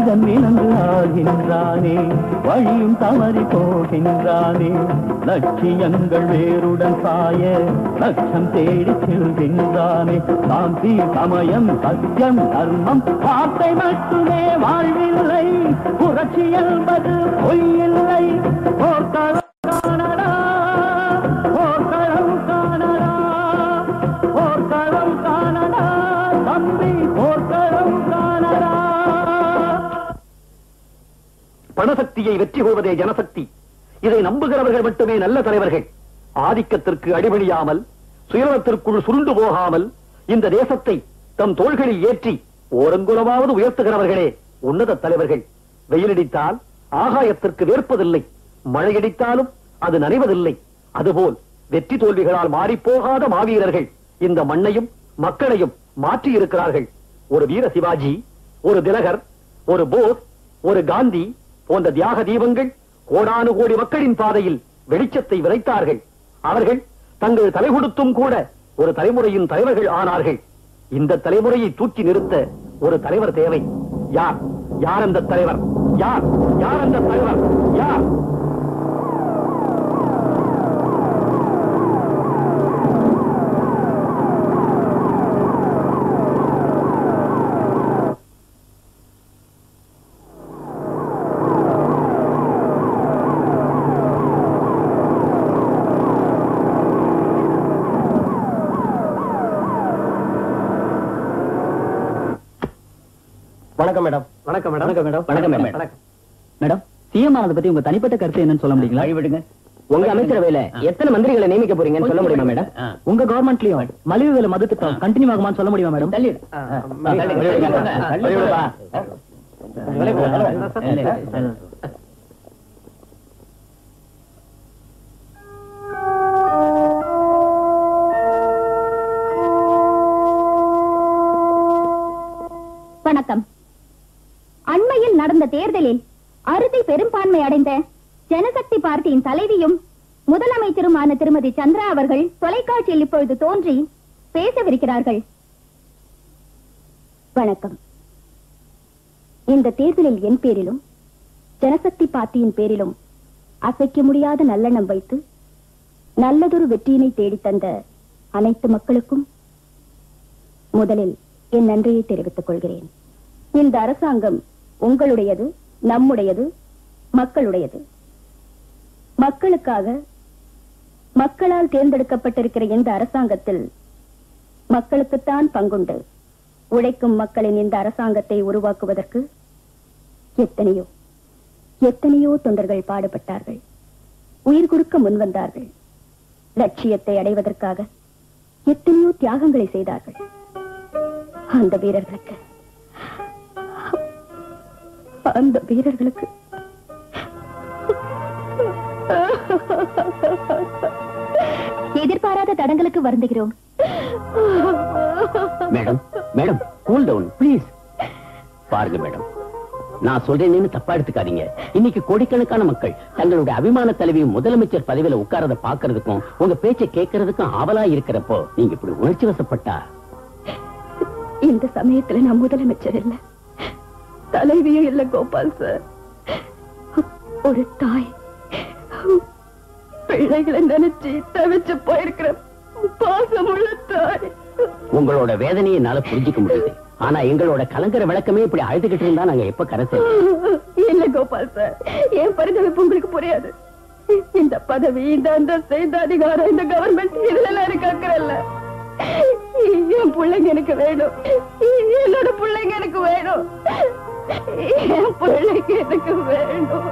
மனிதன் விலங்கு ஆகின்றானே வழியும் தவறி போகின்றானே லட்சியங்கள் வேருடன் சாய லட்சம் தேடி செல்கின்றானே சாந்தி சமயம் சத்தியம் தர்மம் வார்த்தை மட்டுமே வாழ்வில்லை புரட்சி என்பது பொய்யில்லை போர்க்களம் காணடா போர்க்களம் காணடா போர்க்களம் காணடா தம்பி போர்க்களம் காணடா பணசக்தியை வெற்றி கொள்வதே ஜனசக்தி இதை நம்புகிறவர்கள் மட்டுமே நல்ல தலைவர்கள் ஆதிக்கத்திற்கு அடிபணியாமல் சுயநலத்திற்குள் சுருண்டு போகாமல் இந்த தேசத்தை தம் தோள்களில் ஏற்றி ஓரங்குலமாவது உயர்த்துகிறவர்களே உன்னத தலைவர்கள் வெயிலடித்தால் ஆகாயத்திற்கு வேர்ப்பதில்லை மழையடித்தாலும் அது நனைவதில்லை அதுபோல் வெற்றி தோல்விகளால் மாறிப்போகாத மாவீரர்கள் இந்த மண்ணையும் மக்களையும் மாற்றி இருக்கிறார்கள் ஒரு வீர சிவாஜி ஒரு திலகர் ஒரு போஸ் ஒரு காந்தி போன்ற தியாக தீபங்கள் கோடானு கோடி மக்களின் பாதையில் வெளிச்சத்தை விதைத்தார்கள் அவர்கள் தங்கள் தலை கொடுத்தும் கூட ஒரு தலைமுறையின் தலைவர்கள் ஆனார்கள் இந்த தலைமுறையை தூக்கி நிறுத்த ஒரு தலைவர் தேவை யார் யார் அந்த தலைவர் யார் யார் அந்த தலைவர் யார் வணக்கம் மேடம் வணக்கம் மேடம் வணக்கம் மேடம் வணக்கம் மேடம். வணக்கம் மேடம் சிஎம் ஆனதை பத்தி உங்க தனிப்பட்ட கருத்து என்னன்னு சொல்ல முடியுங்களா விடுங்க உங்க அமைச்சரவையில எத்தனை மந்திரிகளை நியமிக்க போறீங்கன்னு சொல்ல முடியுமா மேடம் உங்க கவர்மெண்ட்லயும் மலிவு விலை மது திட்டம் கண்டினியூ ஆகுமான்னு சொல்ல முடியுமா மேடம் தள்ளி விடுப்பா. வணக்கம் அண்மையில் நடந்த தேர்தலில் அறுதி பெரும்பான்மை அடைந்த ஜனசக்தி பார்ட்டியின் தலைவியும் முதலமைச்சருமான திருமதி சந்திரா அவர்கள் தொலைக்காட்சியில் இப்பொழுது தோன்றி பேசவிருக்கிறார்கள் வணக்கம் இந்த தேர்தலில் என் பேரிலும் ஜனசக்தி பார்ட்டியின் பேரிலும் அசைக்க முடியாத நல்லெண்ணம் வைத்து நல்லதொரு வெற்றியினை தேடித் தந்த அனைத்து மக்களுக்கும் முதலில் என் நன்றியை தெரிவித்துக் கொள்கிறேன் இந்த அரசாங்கம் உங்களுடையது நம்முடையது மக்களுடையது மக்களுக்காக மக்களால் தேர்ந்தெடுக்கப்பட்டிருக்கிற இந்த அரசாங்கத்தில் மக்களுக்குத்தான் பங்குண்டு உழைக்கும் மக்களின் இந்த அரசாங்கத்தை உருவாக்குவதற்கு எத்தனையோ எத்தனையோ தொண்டர்கள் பாடுபட்டார்கள் உயிர் கொடுக்க முன்வந்தார்கள் லட்சியத்தை அடைவதற்காக எத்தனையோ தியாகங்களை செய்தார்கள் அந்த வீரர்களுக்கு அந்த வீரர்களுக்கு எதிர்பாராத தடங்களுக்கு வருந்துகிறோம் madam madam cool down please பாருங்க மேடம் நான் சொல்றேன்னு தப்பா எடுத்துக்காதீங்க இன்னைக்கு கோடிக்கணக்கான மக்கள் தங்களுடைய அபிமான தலைவி முதலமைச்சர் பதவியில உட்காரத பாக்குறதுக்கும் உங்க பேச்சை கேட்கறதுக்கும் ஆவலா இருக்கிறப்போ நீங்க இப்படி உணர்ச்சி வசப்பட்டா இந்த சமயத்துல நான் முதலமைச்சர் இல்ல தலைவியும் இல்ல கோபால் சார் ஒரு தாய் பிள்ளைகளை நினைச்சு தவிச்சு போயிருக்கிற பாசமுள்ள தாய் உங்களோட வேதனையை என்னால புரிஞ்சுக்க முடியுது ஆனா எங்களோட கலங்கர விளக்கமே இப்படி அழுதுகிட்டு இருந்தா நாங்க எப்ப கரை சேர்வோம்? இல்ல கோபால் சார் என் பரிதவிப்பு உங்களுக்கு புரியாது இந்த பதவி இந்த அந்தஸ்து இந்த அதிகாரம் இந்த கவர்மெண்ட் இதுல எல்லாம் எனக்கு அக்கறல்ல என் பிள்ளைங்க எனக்கு வேணும் என்னோட பிள்ளைங்க எனக்கு வேணும் என் பிள்ளைங்க எனக்கு வேணும்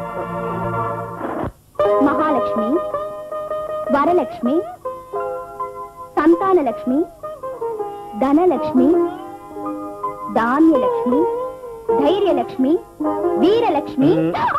மகாலட்சுமி வரலட்சுமி சந்தானலட்சுமி தனலட்சுமி தானியலட்சுமி தைரியலட்சுமி வீரலட்சுமி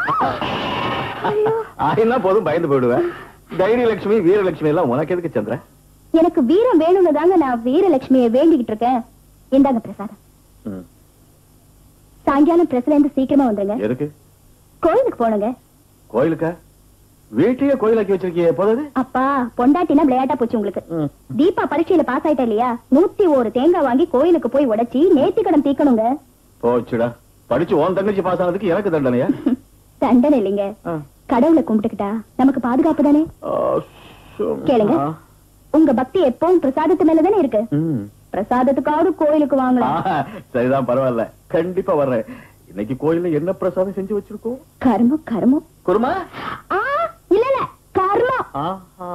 ஆயினா போதும் பயந்து போயிடுவேன் தைரியலட்சுமி வீரலட்சுமி எல்லாம் உனக்கு எதுக்கு சந்திர எனக்கு வீரம் வேணும்னு தாங்க நான் வீரலட்சுமியை வேண்டிக்கிட்டு இருக்கேன் இந்தாங்க பிரசாதம் சாயங்காலம் பிரஸ்ல இருந்து சீக்கிரமா வந்துருங்க எதுக்கு கோயிலுக்கு போனுங்க கோயிலுக்கா வீட்டையே கோயிலாக்கி வச்சிருக்கிய போதாது அப்பா பொண்டாட்டினா விளையாட்டா போச்சு உங்களுக்கு தீபா பரீட்சையில பாஸ் ஆயிட்டா இல்லையா நூத்தி ஒரு தேங்காய் வாங்கி கோயிலுக்கு போய் உடைச்சி நேர்த்தி கடன் தீக்கணுங்க போச்சுடா படிச்சு உன் தங்கச்சி பாஸ் ஆனதுக்கு எனக்கு தண்டனையா தண்டனை இல்லைங்க ஆ. கடவுளை கும்பிட்டுக்கிட்டா நமக்கு பாதுகாப்பு தானே ஆ, சு- கேளுங்க. ஆ. உங்க பக்தி எப்பவும் பிரசாதத்து மேலதானே இருக்கு ம். பிரசாதத்துக்காவது கோயிலுக்கு ஆ, வாங்கலாம் சரிதான் பரவாயில்ல கண்டிப்பா வர்றேன் இன்னைக்கு கோயில்ல என்ன பிரசாதம் செஞ்சு வச்சிருக்கோம் கர்மம் கர்மம் குருமா ஆ, இல்ல இல்ல கர்மம் ஆஹா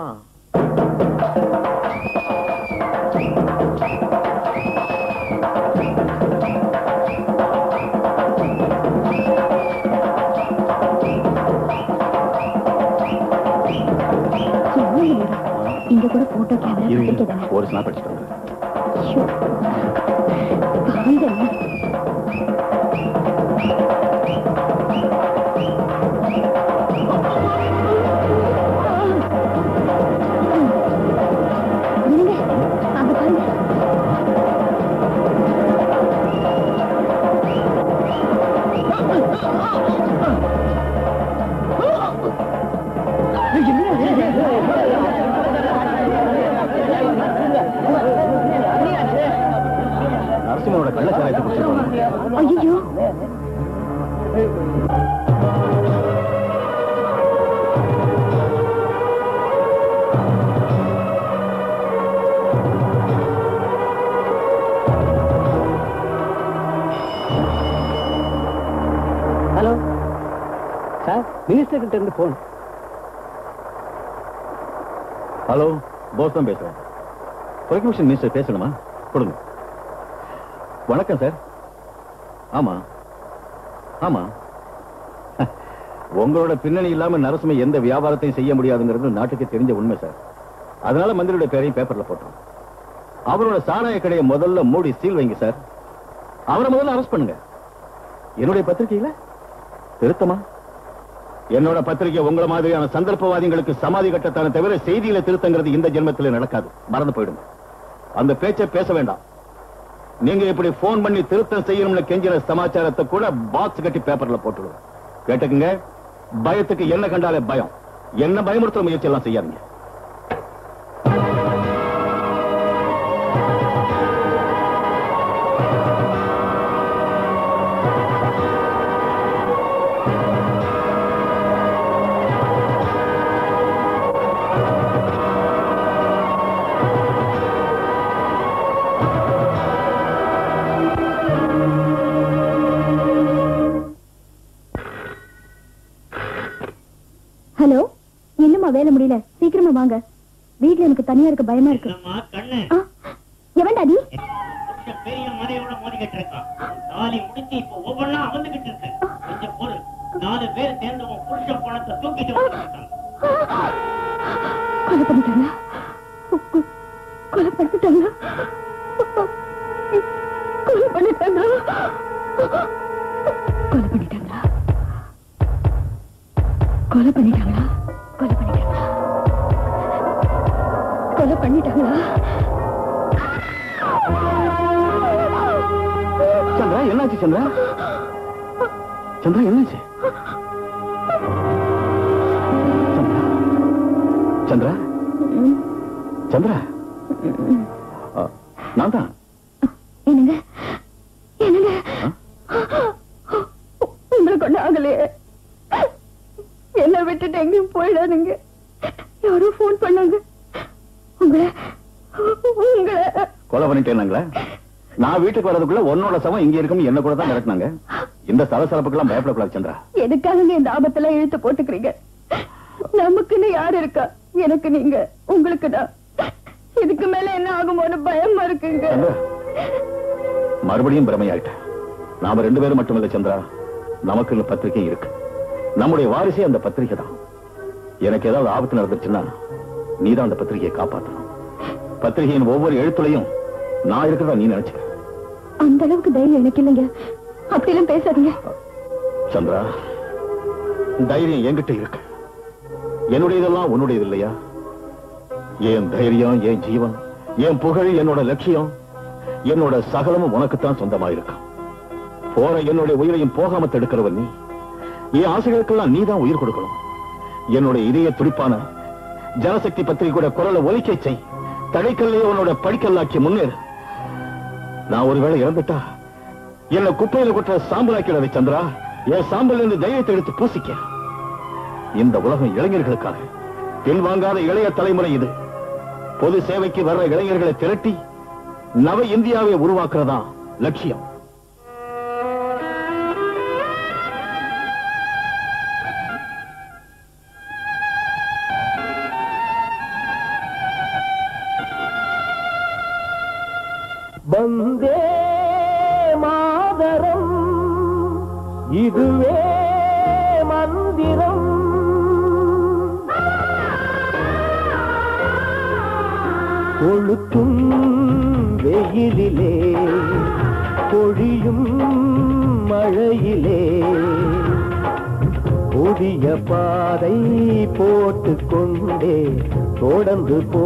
எவ்வளவு நேரம்? இங்க கூட போட்டோ கேமரா இரு, பத்திரிக்கை இரு. தானே ஒரு ஸ்னாப் அடிச்சுட்டு வந்துடுறேன். ஐயோ. வாங்க. என்னங்க, அங்க பாருங்க. நரசிம்மனோட கள்ளச்சாராயத்தை குடிச்சிருக்கோம் ஐயோ ஹலோ சார் மினிஸ்டர் கிட்ட இருந்து போன் ஹலோ போஸ் தான் பேசுறேன் ப்ரொக்யூஷன் மினிஸ்டர் பேசணுமா கொடுங்க வணக்கம் சார் ஆமா ஆமா உங்களோட பின்னணி இல்லாம நரசிம்ம எந்த வியாபாரத்தையும் செய்ய முடியாதுங்கிறது நாட்டுக்கு தெரிஞ்ச உண்மை சார் அதனால மந்திரியோட பேரையும் பேப்பர்ல போட்டோம் அவரோட சாராய கடையை முதல்ல மூடி சீல் வைங்க சார் அவரை முதல்ல அரெஸ்ட் பண்ணுங்க என்னுடைய பத்திரிகையில திருத்தமா என்னோட பத்திரிகை உங்கள மாதிரியான சந்தர்ப்பவாதிகளுக்கு சமாதி கட்டத்தான தவிர செய்தியில திருத்தங்கிறது இந்த ஜென்மத்தில் நடக்காது மறந்து போயிடும் அந்த பேச்சை பேச வேண்டாம் நீங்க இப்படி போன் பண்ணி திருத்தம் செய்யணும்னு கெஞ்சின சமாச்சாரத்தை கூட பாக்ஸ் கட்டி பேப்பர்ல போட்டுடுவோம் கேட்டுக்குங்க பயத்துக்கு என்ன கண்டாலே பயம் என்ன பயமுறுத்துற முயற்சி எல்லாம் செய்யாதீங்க ஹலோ இன்னுமா வேலை முடியல சீக்கிரமா வாங்க வீட்ல எனக்கு தனியா இருக்க பயமா இருக்கு என்னம்மா கண்ணு ஆ, எவன்டா நீ புருஷன் பெரிய மலையோட மோதிக்கிட்டு இருக்கான் தாலி முடிஞ்சு இப்ப ஒவ்வொன்னா அமர்ந்துகிட்டு இருக்கு கொஞ்சம் பொறு நாலு பேர் சேர்ந்து உன் புருஷன் பணத்தை தூக்கிட்டு வந்துருக்கான் கொலை பண்ணிட்டாங்களா கொ- கொலை பண்ணிட்டாங்களா கொலை பண்ணிட்டாங்களா கொலை பண்ணிட்டாங்களா கொலை பண்ணிட்டாங்களா கொலை பண்ணிட்டாங்களா கொலை பண்ணிட்டாங்களா சந்திரா என்னாச்சு சந்திரா சந்திரா என்னாச்சு சந்திரா சந்திரா ஆ, நான் தான் என்னங்க என்னங்க உங்களுக்கு ஒண்ணு ஆகலையே என்ன விட்டுட்டு எங்கேயும் போயிடாதீங்க யாரோ போன் பண்ணாங்க உங்களை உங்களை கொலை பண்ணிட்டேனாங்களா நான் வீட்டுக்கு வரதுக்குள்ள உன்னோட சவம் இங்க இருக்கும் என்ன கூட தான் மிரட்டினாங்க இந்த சலசலப்புக்கெல்லாம் பயப்படக்கூடாது சந்திரா எதுக்காக இந்த ஆபத்தெல்லாம் இழுத்து போட்டுக்கிறீங்க நமக்குன்னு யார் இருக்கா எனக்கு நீங்க உங்களுக்கு நான் இதுக்கு மேல என்ன ஆகுமோன்னு பயமா இருக்குங்க சந்திரா மறுபடியும் பிரமையாயிட்டேன் நாம ரெண்டு பேரும் மட்டுமில்ல சந்திரா நமக்கு பத்திரிகை இருக்கு நம்முடைய வாரிசே அந்த பத்திரிகை தான் எனக்கு ஏதாவது ஆபத்து நடந்துச்சுன்னா நீதான் அந்த பத்திரிகையை காப்பாற்றணும் பத்திரிகையின் ஒவ்வொரு எழுத்துலையும் நான் இருக்கிறதா நீ நினைச்சுக்க அந்த அளவுக்கு தைரியம் எனக்கு இல்லைங்க அப்படிலாம் பேசாதீங்க சந்திரா தைரியம் என்கிட்ட இருக்கு என்னுடையதெல்லாம் உன்னுடையது இல்லையா என் தைரியம் என் ஜீவன் என் புகழ் என்னோட லட்சியம் என்னோட சகலமும் உனக்குத்தான் சொந்தமா இருக்கும் போற என்னுடைய உயிரையும் போகாம தடுக்கிறவன் நீ என் ஆசைகளுக்கெல்லாம் நீதான் உயிர் கொடுக்கணும் என்னோட இதய துடிப்பான ஜனசக்தி பத்திரிகை கூட குரலை ஒலிக்க செய் தடைக்கல்லையே உன்னோட படிக்கல்லாக்கி முன்னேறு நான் ஒருவேளை இறந்துட்டா என்ன குப்பையில கொட்டுற சாம்பலாக்கிறது சந்திரா என் சாம்பல் இருந்து தைரியத்தை எடுத்து பூசிக்க இந்த உலகம் இளைஞர்களுக்காக பின்வாங்காத இளைய தலைமுறை இது பொது சேவைக்கு வர்ற இளைஞர்களை திரட்டி நவ இந்தியாவை உருவாக்குறதா லட்சியம் வந்தே மாதரம் இதுவே மந்திரம் கொளுத்தும் வெயிலிலே பொழியும் மழையிலே புதிய பாதை போட்டு கொண்டே தொடர்ந்து போ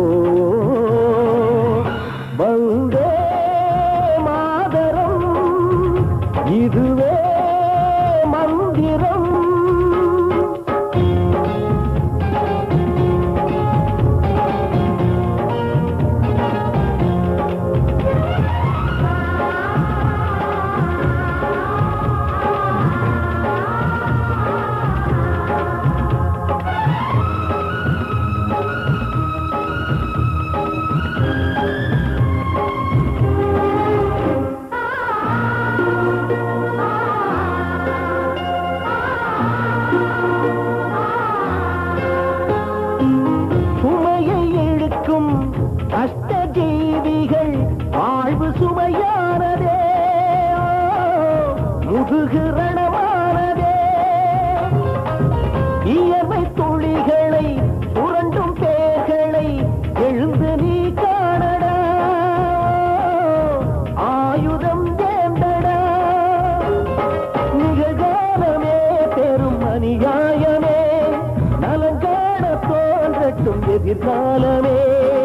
வந்தே மாதரம் இதுவே மந்திரம் சுமையை இழுக்கும் கஷ்ட ஜீவிகள் வாழ்வு சுமையானதே முதுகிரணமானதே இயற்கை துளிகளை சுரண்டும் பேர்களை எழுந்து நீ காணடா ஆயுதம் ஏந்தடா நிகழ்காலமே பெரும் அநியாயமே நலங்காண தோன்றட்டும் எதிர்காலமே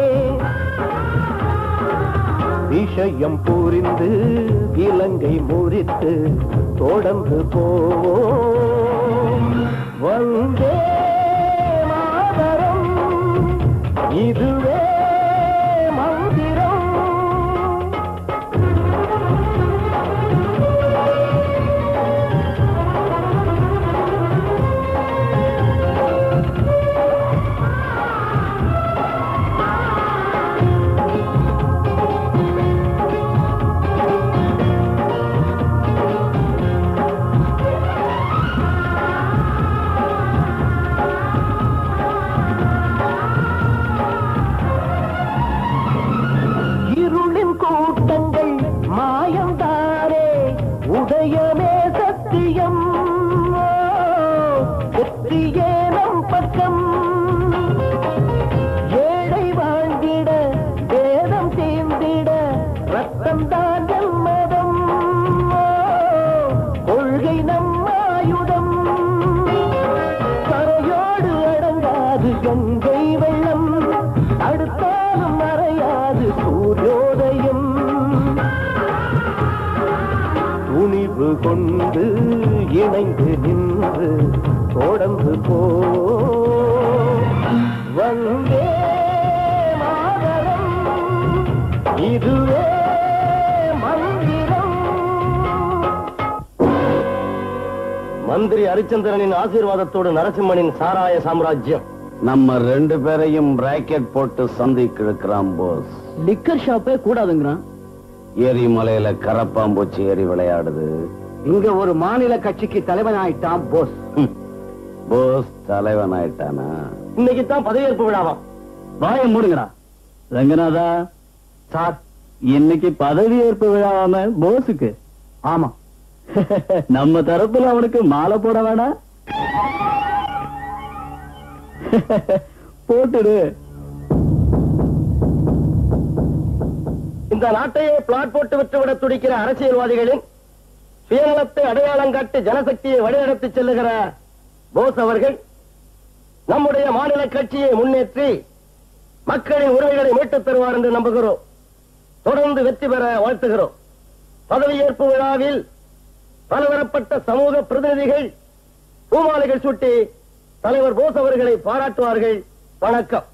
விஷயம் புரிந்து இலங்கை முறித்து தொடர்ந்து போவோம் வந்தே மாதரம் இதுவே மந்திரம் இருளின் கூட்டங்கள் மாயம்தானே உதயமே சத்தியம் ஓ, வெற்றியே நம் பக்கம் ஏழை வாழ்ந்திட வேதம் தீர்ந்திட ரத்தம் தான் மதம் ஓ, கொள்கை நம் ஆயுதம் கரையோடு அடங்காது கங்கை வெள்ளம் தடுத்தாலும் மறையாது சூரியோதயம் துணிவு கொண்டு இணைந்து நின்று தொடர்ந்து போ வந்தே மாதரம் இதுவே மந்திரம் மந்திரி ஹரிச்சந்திரனின் ஆசீர்வாதத்தோடு நரசிம்மனின் சாராய சாம்ராஜ்யம் நம்ம ரெண்டு பேரையும் பிராக்கெட் போட்டு சந்திக்கு இழுக்கிறான் போஸ் லிக்கர் ஷாப்பே கூடாதுங்கிறான் எரிமலையில கரப்பாம்பூச்சி ஏறி விளையாடுது இங்க ஒரு மாநில கட்சிக்கு தலைவன் ஆயிட்டான் போஸ் ஹம். போஸ் தலைவன் ஆயிட்டானா இன்னைக்கு தான் பதவியேற்பு விழாவாம் வாய மூடுங்கடா ரங்கநாதா சார் இன்னைக்கு பதவி ஏற்பு விழாவாம போஸுக்கு ஆமா நம்ம தரப்புல அவனுக்கு மாலை போட வேணாம் போட்டுடு இந்த நாட்டையே பிளாட் போட்டு விட்டுவிட துடிக்கிற அரசியல்வாதிகளின் சுயநலத்தை அடையாளம் காட்டி ஜனசக்தியை வழிநடத்தி செல்லுகிற போஸ் அவர்கள் நம்முடைய மாநில கட்சியை முன்னேற்றி மக்களின் உரிமைகளை மீட்டுத் தருவார் என்று நம்புகிறோம் தொடர்ந்து வெற்றி பெற வாழ்த்துகிறோம் பதவியேற்பு விழாவில் பலதரப்பட்ட சமூக பிரதிநிதிகள் பூமாலைகள் சுட்டி தலைவர் போஸ் அவர்களை பாராட்டுவார்கள் வணக்கம்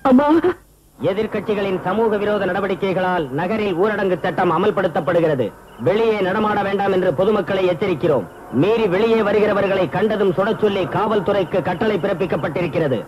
அம்மா எதிர்க்கட்சிகளின் சமூக விரோத நடவடிக்கைகளால் நகரில் ஊரடங்கு சட்டம் அமல்படுத்தப்படுகிறது வெளியே நடமாட வேண்டாம் என்று பொதுமக்களை எச்சரிக்கிறோம் மீறி வெளியே வருகிறவர்களை கண்டதும் சுடச் சொல்லி காவல்துறைக்கு கட்டளை பிறப்பிக்கப்பட்டிருக்கிறது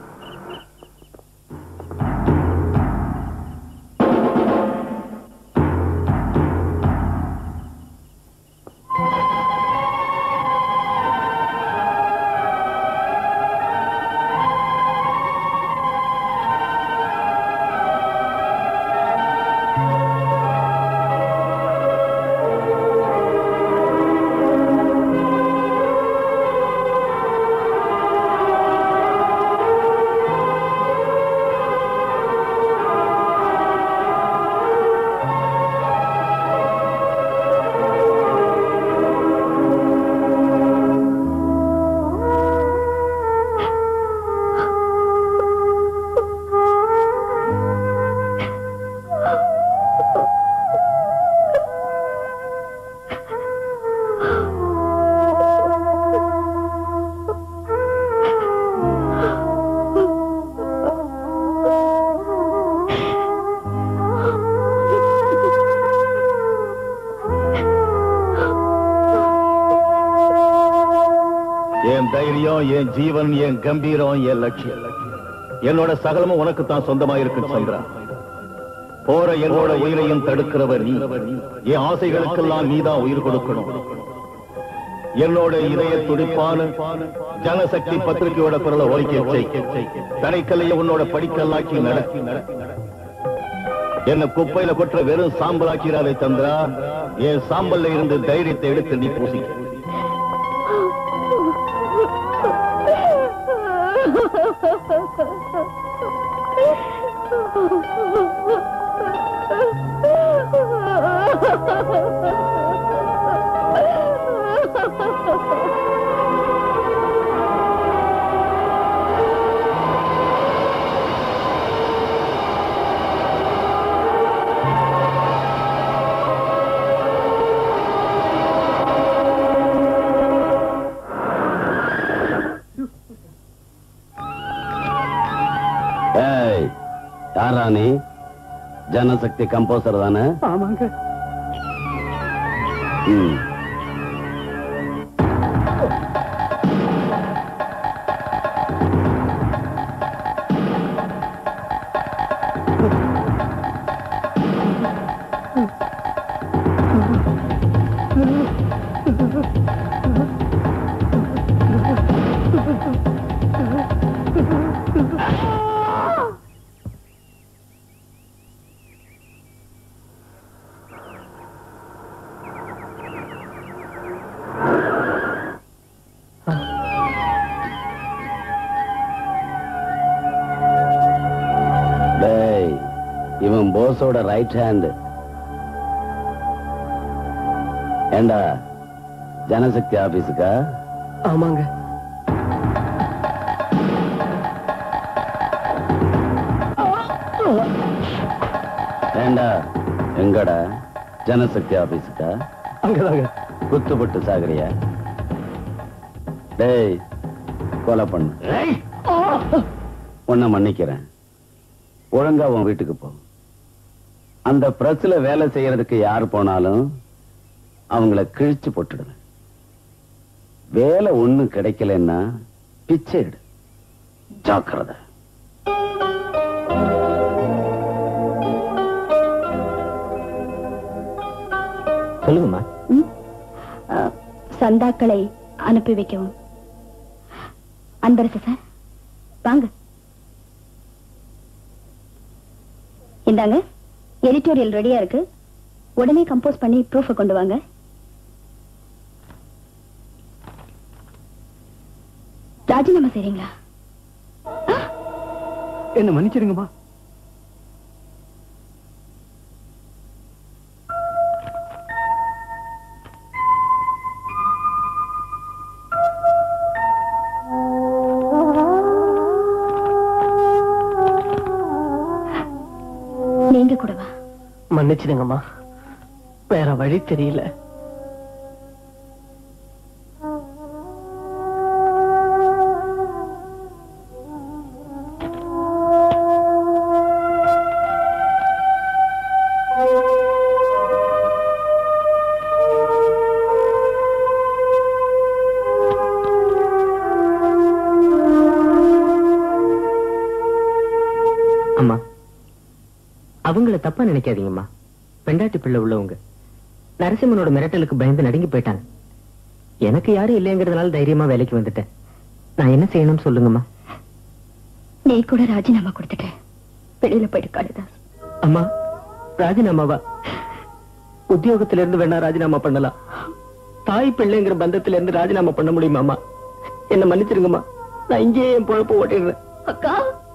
என் தைரியம் என் ஜீவன் என் கம்பீரம் என் லட்சியம் என்னோட சகலமும் உனக்கு தான் சொந்தமா இருக்குன்னு சொல்றேன் போற என்னோட உயிரையும் தடுக்கிறவர் நீ என் ஆசைகளுக்கெல்லாம் நீதான் உயிர் கொடுக்கணும் என்னோட இதய துடிப்பான ஜனசக்தி பத்திரிகையோட குரலை ஒலிக்க செய் தடைக்கல்லைய உன்னோட படிக்கல்லாக்கி நடத்தி என்ன குப்பையில கொற்ற வெறும் சாம்பலாக்கிறாரை தந்திரா என் சாம்பல்ல இருந்து தைரியத்தை எடுத்து நீ பூசிக்க ஏய் யாரா நீ ஜனசக்தி கம்போசர் தானே ஆமாங்க ம். டேய் இவன் போஸோட ரைட் ஹேண்ட் ஏண்டா ஜனசக்தி ஆபீஸுக்கா ஆமாங்க ஏண்டா எங்கடா ஜனசக்தி ஆபீஸுக்கா அங்கதாங்க குத்துப்பட்டு சாகுறியா டேய் கொலை பண்ணு உன்னை மன்னிக்கிறேன் ஒழுங்கா உன் வீட்டுக்கு போ அந்த பிரஸ்ல வேலை செய்யறதுக்கு யார் போனாலும் அவங்கள கிழிச்சு போட்டுடுவேன் வேலை ஒண்ணு கிடைக்கலன்னா பிச்சை எடு ஜாக்கிரதை சொல்லுங்கம்மா ம்? ஆ, சந்தாக்களை அனுப்பி வைக்கவும் அன்பரசு சார் வாங்க இந்தாங்க எடிட்டோரியல் ரெடியா இருக்கு உடனே கம்போஸ் பண்ணி ப்ரூஃப கொண்டு வாங்க ராஜினாமா செய்றீங்களா என்ன மன்னிச்சிருங்கம்மா நீங்க கூடவா மன்னிச்சிடுங்கம்மா வேற வழி தெரியல அவங்கள தப்பா நினைக்காதீங்கம்மா பெண்டாட்டி பிள்ளை உள்ளவங்க நரசிம்மனோட மிரட்டலுக்கு பயந்து நடுங்கி போயிட்டாங்க எனக்கு யாரும் இல்லைங்கிறதுனால தைரியமா வேலைக்கு வந்துட்டேன் நான் என்ன செய்யணும்னு சொல்லுங்கம்மா நீ கூட ராஜினாமா கொடுத்துட்ட வெளியில போயிட்டு காளிதாஸ் அம்மா ராஜினாமாவா உத்தியோகத்துல இருந்து வேணா ராஜினாமா பண்ணலாம் தாய் பிள்ளைங்கிற பந்தத்துல இருந்து ராஜினாமா பண்ண முடியுமாமா என்ன மன்னிச்சிருங்கம்மா நான் இங்கேயே என் பொழப்பு ஓட்டிடுறேன் அக்கா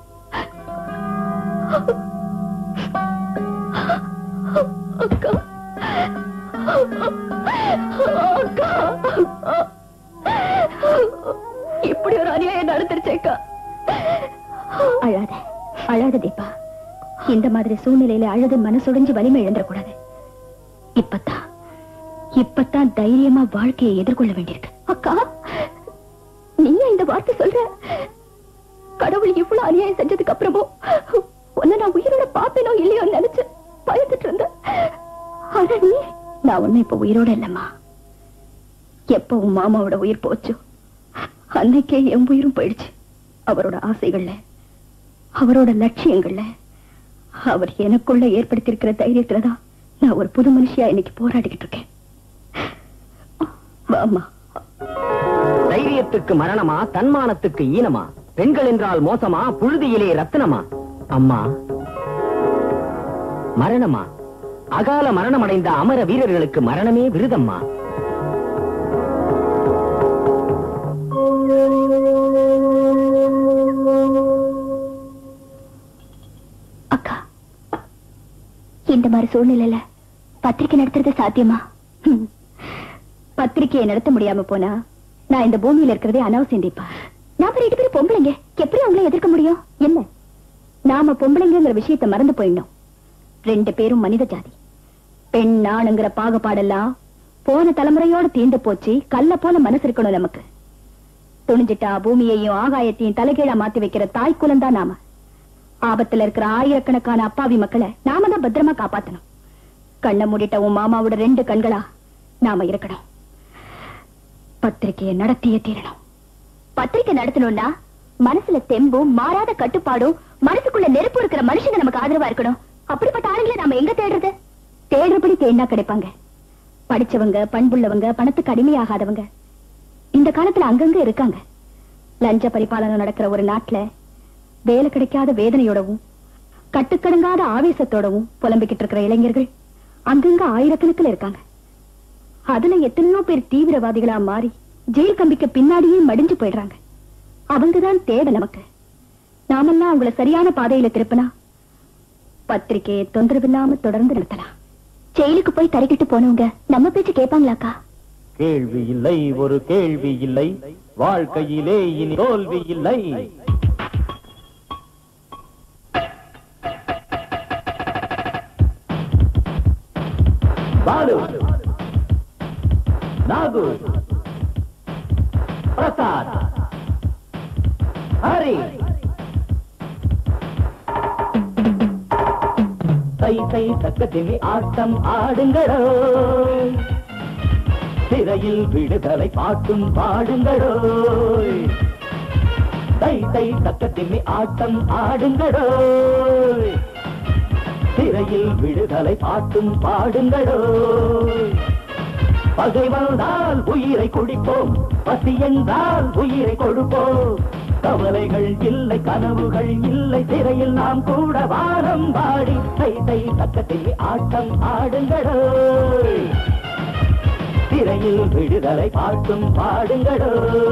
அக்கா அக்கா இப்படி ஒரு அநியாயம் நடந்துருச்சேக்கா அழாத அழாத தீபா இந்த மாதிரி சூழ்நிலையில அழுது மனசுடைஞ்சு வலிமை இழந்துடக்கூடாது இப்பத்தான் இப்பத்தான் தைரியமா வாழ்க்கையை எதிர்கொள்ள வேண்டியிருக்கு அக்கா நீங்க இந்த வார்த்தை சொல்ற கடவுள் இவ்வளவு அநியாயம் செஞ்சதுக்கு அப்புறமும் உன்னை நான் உயிரோட பாப்பேனோ இல்லையோ நினைச்சு பயந்துட்டு இருந்தேன் ஆனா நீ நான் உன்னை இப்ப உயிரோட இல்லம்மா எப்ப உன் மாமாவோட உயிர் போச்சோ அன்னைக்கே என் உயிரும் போயிடுச்சு அவரோட ஆசைகள்ல அவரோட லட்சியங்கள்ல அவர் எனக்குள்ள ஏற்படுத்தியிருக்கிற தைரியத்துலதான் நான் ஒரு புது மனுஷியா இன்னைக்கு போராடிக்கிட்டு இருக்கேன் வாமா தைரியத்துக்கு மரணமா தன்மானத்துக்கு ஈனமா பெண்கள் என்றால் மோசமா புழுதியிலே ரத்தினமா அம்மா மரணமா அகால மரணம் அடைந்த அமர வீரர்களுக்கு மரணமே விருதம்மா அக்கா இந்த மாதிரி சூழ்நிலையில பத்திரிக்கை நடத்துறது சாத்தியமா ஹம். பத்திரிக்கையை நடத்த முடியாம போனா நான் இந்த பூமியில இருக்கிறதே அனாவசியம் தீப்பா நாம ரெண்டு பேரும் பொம்பளைங்க எப்படி அவங்கள எதிர்க்க முடியும் என்ன நாம பொம்பளைங்கிற விஷயத்தை மறந்து போயிடணும் ரெண்டு பேரும் மனித ஜாதி பெண் ஆணுங்கிற பாகுபாடெல்லாம் போன தலைமுறையோட தீண்டு போச்சு கல்ல போல மனசு இருக்கணும் நமக்கு துணிஞ்சிட்டா பூமியையும் ஆகாயத்தையும் தலைகீழா மாத்தி வைக்கிற தாய் குலம்தான் நாம ஆபத்துல இருக்கிற ஆயிரக்கணக்கான அப்பாவி மக்களை நாம தான் பத்திரமா காப்பாத்தணும் கண்ணை மூடிட்ட உன் மாமாவோட ரெண்டு கண்களா நாம இருக்கணும் பத்திரிக்கையை நடத்தியே தீரணும் பத்திரிக்கை நடத்தணும்னா மனசுல தெம்பும் மாறாத கட்டுப்பாடும் மனசுக்குள்ள நெருப்பு இருக்கிற மனுஷங்க நமக்கு ஆதரவா இருக்கணும் அப்படிப்பட்ட ஆளுங்களை நாம எங்க தேடுறது தேடுறபடி தேடினா கிடைப்பாங்க படிச்சவங்க பண்புள்ளவங்க பணத்துக்கு அடிமையாகாதவங்க இந்த காலத்துல அங்கங்க இருக்காங்க லஞ்ச பரிபாலனம் நடக்கிற ஒரு நாட்டுல வேலை கிடைக்காத வேதனையோடவும் கட்டுக்கடங்காத ஆவேசத்தோடவும் புலம்பிக்கிட்டு இருக்கிற இளைஞர்கள் அங்கங்க ஆயிரக்கணக்கில் இருக்காங்க அதுல எத்தனையோ பேர் தீவிரவாதிகளா மாறி ஜெயில் கம்பிக்கு பின்னாடியே மடிஞ்சு போயிடுறாங்க அவங்கதான் தேவை நமக்கு நாமெல்லாம் அவங்கள சரியான பாதையில திருப்பினா பத்திரிக்கையை தொந்தரவில்லாம தொடர்ந்து நடத்தலாம் ஜெயிலுக்கு போய் தறிக்கிட்டு போனவங்க நம்ம பேச்சு கேட்பாங்களாக்கா கேள்வி இல்லை ஒரு கேள்வி இல்லை வாழ்க்கையிலே இனி தோல்வி இல்லை பாலு நாகு பிரசாத் ஹரி தை தை தக்கத்தினி ஆட்டம் ஆடுங்களோ சிறையில் விடுதலை பாட்டும் பாடுங்களோ தை தை தக்கத்தினி ஆட்டம் ஆடுங்களோ சிறையில் விடுதலை பாட்டும் பாடுங்களோ பகை வந்தால் உயிரை குடிப்போம் பசி என்றால் உயிரை கொடுப்போம் கவலைகள் இல்லை கனவுகள் இல்லை சிறையில் நாம் கூட வாரம் பாடி தை தை தக்கத்தில் ஆட்டம் ஆடுங்களோ சிறையில் விடுதலை பாட்டும் பாடுங்களோ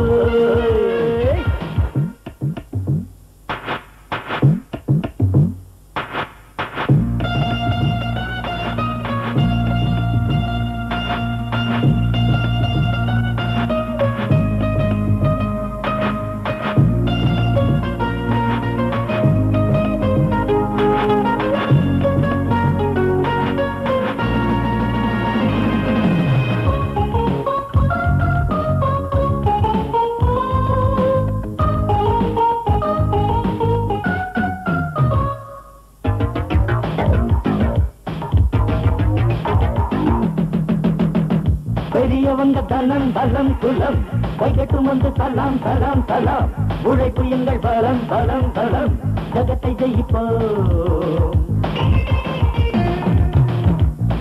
பெரியவங்க தனம் பலம் குலம் வைகட்டும் வந்து தலாம் தலாம் தலாம் உழைப்பு எங்கள் பலம் பலம் பலம் ஜகத்தை ஜெயிப்போம்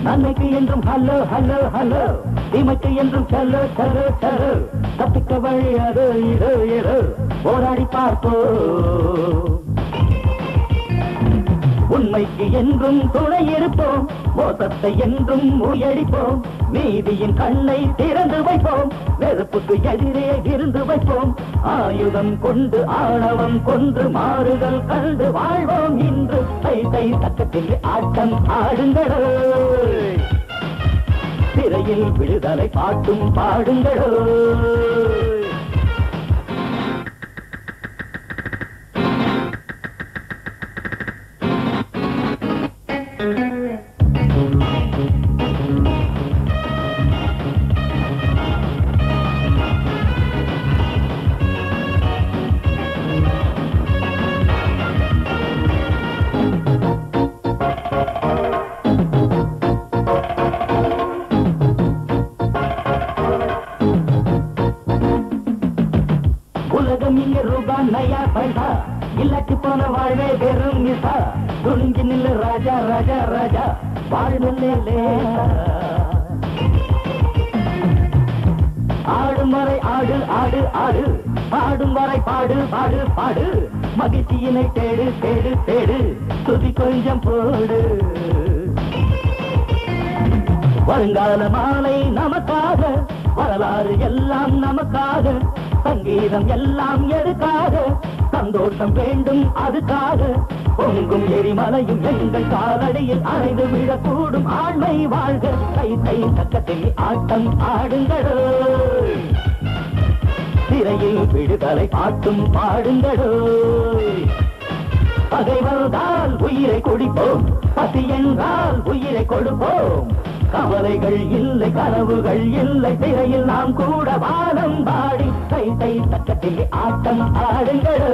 நன்மைக்கு என்றும் ஹலோ ஹலோ ஹலோ தீமைக்கு என்றும் சலோ சலோ சலோ தப்பிக்க வழி அது இது இது போராடி பார்ப்போம் உண்மைக்கு என்றும் துணை இருப்போம் மோசத்தை என்றும் முறியடிப்போம் நீதியின் கண்ணை திறந்து வைப்போம் நெருப்புக்கு எதிரே இருந்து வைப்போம் ஆயுதம் கொண்டு ஆணவம் கொன்று மாறுதல் கண்டு வாழ்வோம் இன்று தை தை தக்கத்தில் ஆட்டம் ஆடுங்களோ திரையில் விடுதலை பாட்டும் பாடுங்களோ உலகம் இங்க ரூபா நயா பைசா இல்லாட்டி போன வாழ்வே வெறும் மிசா துணிஞ்சு நில்லு ராஜா ராஜா ராஜா வாழ்நிலே ஆடும் வரை ஆடு ஆடு ஆடு பாடும் வரை பாடு பாடு பாடு மகிழ்ச்சியினை தேடு தேடு தேடு துதி கொஞ்சம் போடு வருங்கால மாலை நமக்காக வரலாறு எல்லாம் நமக்காக சங்கீதம் எல்லாம் எதுக்காக சந்தோஷம் வேண்டும் அதுக்காக பொங்கும் எரிமலையும் எங்கள் காலடியில் அணைந்து விழக்கூடும் ஆண்மை வாழ்க கை கை தக்கத்தில் ஆட்டம் ஆடுங்களோ திரையில் விடுதலை பாட்டும் பாடுங்களோ பகைவர்தால் உயிரை குடிப்போம் பசி என்றால் உயிரை கொடுப்போம் கவலைகள் இல்லை கனவுகள் இல்லை திரையில் நாம் கூட வானம் பாடி கை கை தக்கத்தில் ஆட்டம் ஆடுங்களோ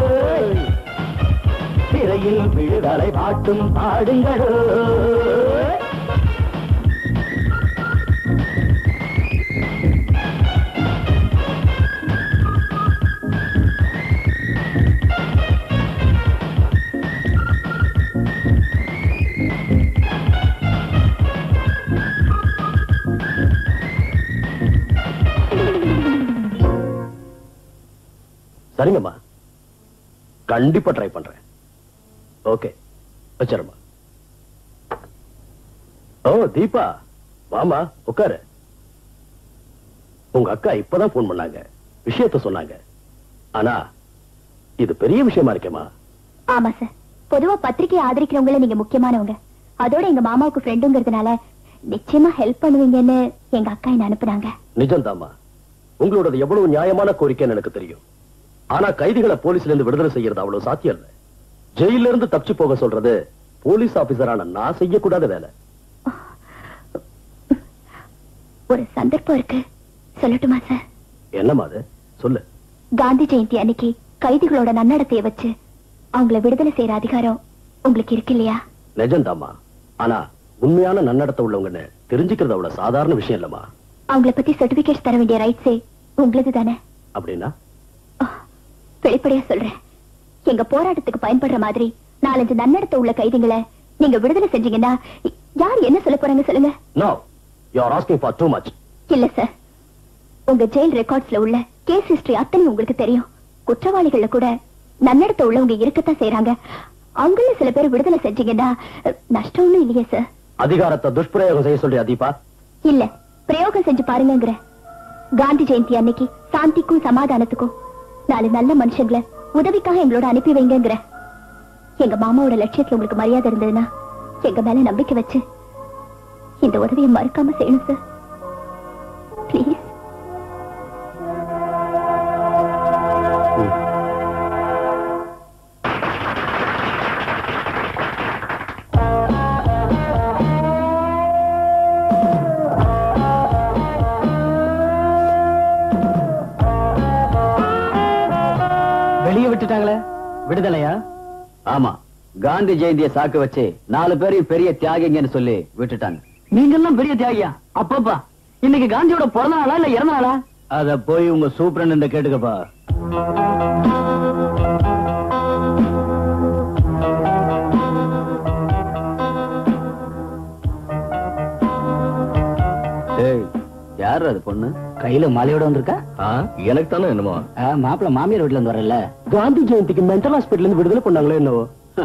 திரையில் விடுதலை பாட்டும் பாடுங்களோ சரிங்கம்மா கண்டிப்பா ட்ரை பண்றேன் ஓகே வச்சிரம்மா ஓ தீபா வாமா உட்காரு உங்க அக்கா இப்பதான் போன் பண்ணாங்க விஷயத்த சொன்னாங்க ஆனா இது பெரிய விஷயமா இருக்கேமா ஆமா சார் பொதுவா பத்திரிகை ஆதரிக்கிறவங்கள நீங்க முக்கியமானவங்க அதோட எங்க மாமாவுக்கு ஃப்ரெண்டுங்கிறதுனால நிச்சயமா ஹெல்ப் பண்ணுவீங்கன்னு எங்க அக்கா என்ன அனுப்புனாங்க நிஜம்தாம்மா உங்களோடது எவ்வளவு நியாயமான கோரிக்கைன்னு எனக்கு தெரியும் ஆனா கைதிகளை போலீஸ்ல இருந்து விடுதலை செய்யறது அவ்வளவு சாத்தியம் இல்ல ஜெயில இருந்து தப்பிச்சு போக சொல்றது போலீஸ் ஆபீசரான நான் செய்யக்கூடாத வேலை ஒரு சந்தர்ப்பம் இருக்கு சொல்லட்டுமா சார் என்னம்மா அது சொல்லு காந்தி ஜெயந்தி அன்னைக்கு கைதிகளோட நன்னடத்தைய வச்சு அவங்கள விடுதலை செய்யற அதிகாரம் உங்களுக்கு இருக்கு இல்லையா நிஜம்தாம்மா ஆனா உண்மையான நன்னடத்தை உள்ளவங்கன்னு தெரிஞ்சுக்கிறது அவ்வளவு சாதாரண விஷயம் இல்லம்மா அவங்கள பத்தி சர்டிபிகேட் தர வேண்டிய ரைட்ஸே உங்களது தானே அப்படின்னா வெளிப்படையா சொல்றேன் எங்க போராட்டத்துக்கு பயன்படுற மாதிரி நாலஞ்சு நன்னடத்தை உள்ள கைதிகளை நீங்க விடுதலை செஞ்சீங்கன்னா யார் என்ன சொல்ல போறாங்க சொல்லுங்க no you are asking for too much இல்ல சார் உங்க ஜெயில் ரெக்கார்ட்ஸ்ல உள்ள கேஸ் ஹிஸ்டரி அத்தனை உங்களுக்கு தெரியும் குற்றவாளிகள்ல கூட நன்னடத்தை உள்ளவங்க இருக்கத்தான் செய்யறாங்க அவங்கள சில பேர் விடுதலை செஞ்சீங்கன்னா அஹ், நஷ்டம் ஒண்ணும் இல்லையே சார் அதிகாரத்தை துஷ்பிரயோகம் செய்ய சொல்றியா தீபா இல்ல பிரயோகம் செஞ்சு பாருங்கங்கிற காந்தி ஜெயந்தி அன்னைக்கு சாந்திக்கும் சமாதானத்துக்கும் நாலு நல்ல மனுஷங்களை உதவிக்காக எங்களோட அனுப்பி வைங்கங்கிற எங்க மாமாவோட லட்சியத்துல உங்களுக்கு மரியாதை இருந்ததுன்னா எங்க மேல நம்பிக்கை வச்சு இந்த உதவியை மறுக்காம செய்யணும் சார் ப்ளீஸ் வெளியே விட்டுட்டாங்களே விடுதலையா ஆமா காந்தி ஜெயந்திய சாக்கு வச்சு நாலு பேரையும் பெரிய தியாகிங்கன்னு சொல்லி விட்டுட்டாங்க நீங்க எல்லாம் பெரிய தியாகியா அப்பப்பா இன்னைக்கு காந்தியோட பிறந்த நாளா இல்ல இறந்த நாளா அத போய் உங்க சூப்பரண்ட் கேட்டுக்கப்பா ஏய் யார் அது பொண்ணு கையில மாலையோட வந்திருக்கா எனக்கு தானே என்னமோ மாப்பிள்ள மாமியார் வீட்டுல இருந்து வரல காந்தி ஜெயந்திக்கு மென்டல் ஹாஸ்பிட்டல் இருந்து விடுதலை பண்ணாங்களோ என்னவோ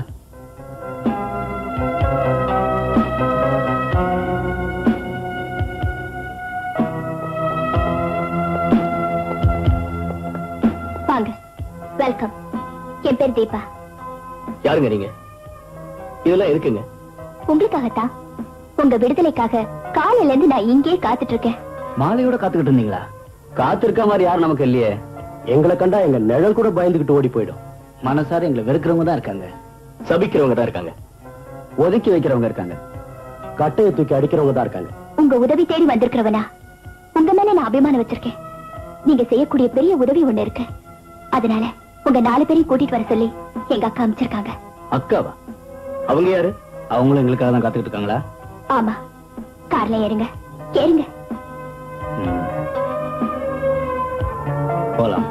வாங்க வெல்கம் என் பேர் தீபா யாருங்க நீங்க இதெல்லாம் இருக்குங்க உங்களுக்காகத்தான் உங்க விடுதலைக்காக காலையில இருந்து நான் இங்கேயே காத்துட்டு இருக்கேன் மாலையோட காத்துக்கிட்டு இருந்தீங்களா காத்திருக்க மாதிரி யாரும் நமக்கு இல்லையே எங்களை கண்டா எங்க நிழல் கூட பயந்துகிட்டு ஓடி போயிடும் மனசார எங்களை வெறுக்கிறவங்க தான் இருக்காங்க சபிக்கிறவங்க தான் இருக்காங்க ஒதுக்கி வைக்கிறவங்க இருக்காங்க கட்டையை தூக்கி அடிக்கிறவங்க தான் இருக்காங்க உங்க உதவி தேடி வந்திருக்கிறவனா உங்க மேல நான் அபிமானம் வச்சிருக்கேன் நீங்க செய்யக்கூடிய பெரிய உதவி ஒண்ணு இருக்கு அதனால உங்க நாலு பேரையும் கூட்டிட்டு வர சொல்லி எங்க அக்கா அமைச்சிருக்காங்க அக்காவா அவங்க யாரு அவங்களும் எங்களுக்காக தான் காத்துக்கிட்டு இருக்காங்களா ஆமா கார்ல ஏறுங்க ஏறுங்க ம். போலாம்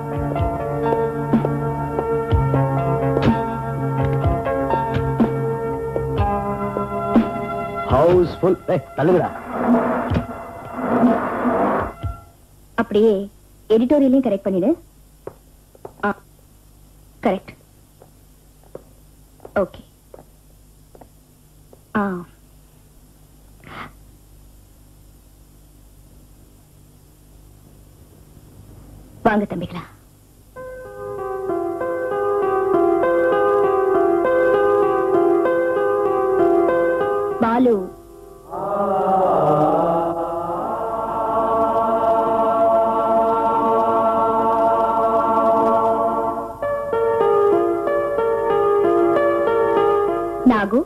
ஹவுஸ்ஃபுல் தள்ளுங்கடா அப்படியே எடிட்டோரியலையும் கரெக்ட் பண்ணிடு கரெக்ட் ஓகே ஆ வாங்க தம்பிகளா பாலு நாகு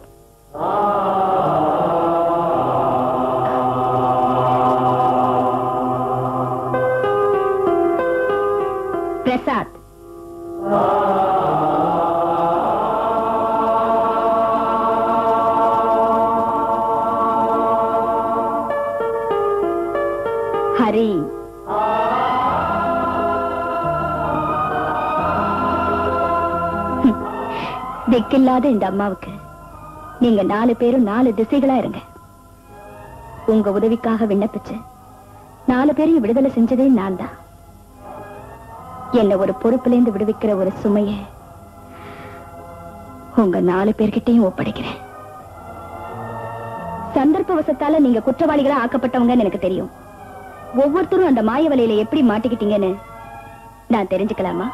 பிரசாத் ஹரி ஹம். திக்கில்லாத இந்த அம்மாவுக்கு நீங்க நாலு பேரும் நாலு திசைகளா இருங்க உங்க உதவிக்காக விண்ணப்பிச்சு நாலு பேரையும் விடுதலை செஞ்சதே நான் தான் என்ன ஒரு பொறுப்புல இருந்து விடுவிக்கிற ஒரு சுமைய உங்க நாலு பேர்கிட்டயும் ஒப்படைக்கிறேன் சந்தர்ப்பவசத்தால நீங்க குற்றவாளிகளா ஆக்கப்பட்டவங்கன்னு எனக்கு தெரியும் ஒவ்வொருத்தரும் அந்த மாய வலையில எப்படி மாட்டிக்கிட்டீங்கன்னு நான் தெரிஞ்சுக்கலாமா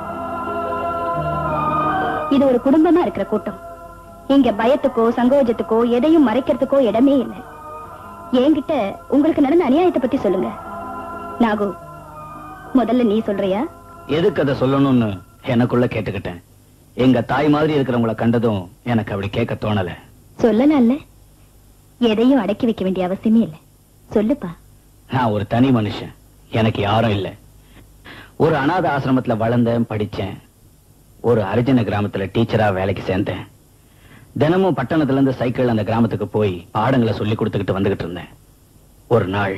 இது ஒரு குடும்பமா இருக்கிற கூட்டம் இங்க பயத்துக்கோ சங்கோஜத்துக்கோ எதையும் மறைக்கிறதுக்கோ இடமே இல்லை என்கிட்ட உங்களுக்கு நடந்த அநியாயத்தை பத்தி சொல்லுங்க நாகு முதல்ல நீ சொல்றியா எதுக்கு அதை சொல்லணும்னு எனக்குள்ள கேட்டுக்கிட்டேன் எங்க தாய் மாதிரி இருக்கிறவங்கள கண்டதும் எனக்கு அப்படி கேட்க தோணல சொல்லலாம்ல எதையும் அடக்கி வைக்க வேண்டிய அவசியமே இல்லை சொல்லுப்பா நான் ஒரு தனி மனுஷன் எனக்கு யாரும் இல்ல ஒரு அனாத ஆசிரமத்துல வளர்ந்தேன் படிச்சேன் ஒரு அரிஜன கிராமத்துல டீச்சரா வேலைக்கு சேர்ந்தேன் தினமும் பட்டணத்துல இருந்து சைக்கிள் அந்த கிராமத்துக்கு போய் பாடங்களை சொல்லி கொடுத்துக்கிட்டு வந்துகிட்டு இருந்தேன் ஒரு நாள்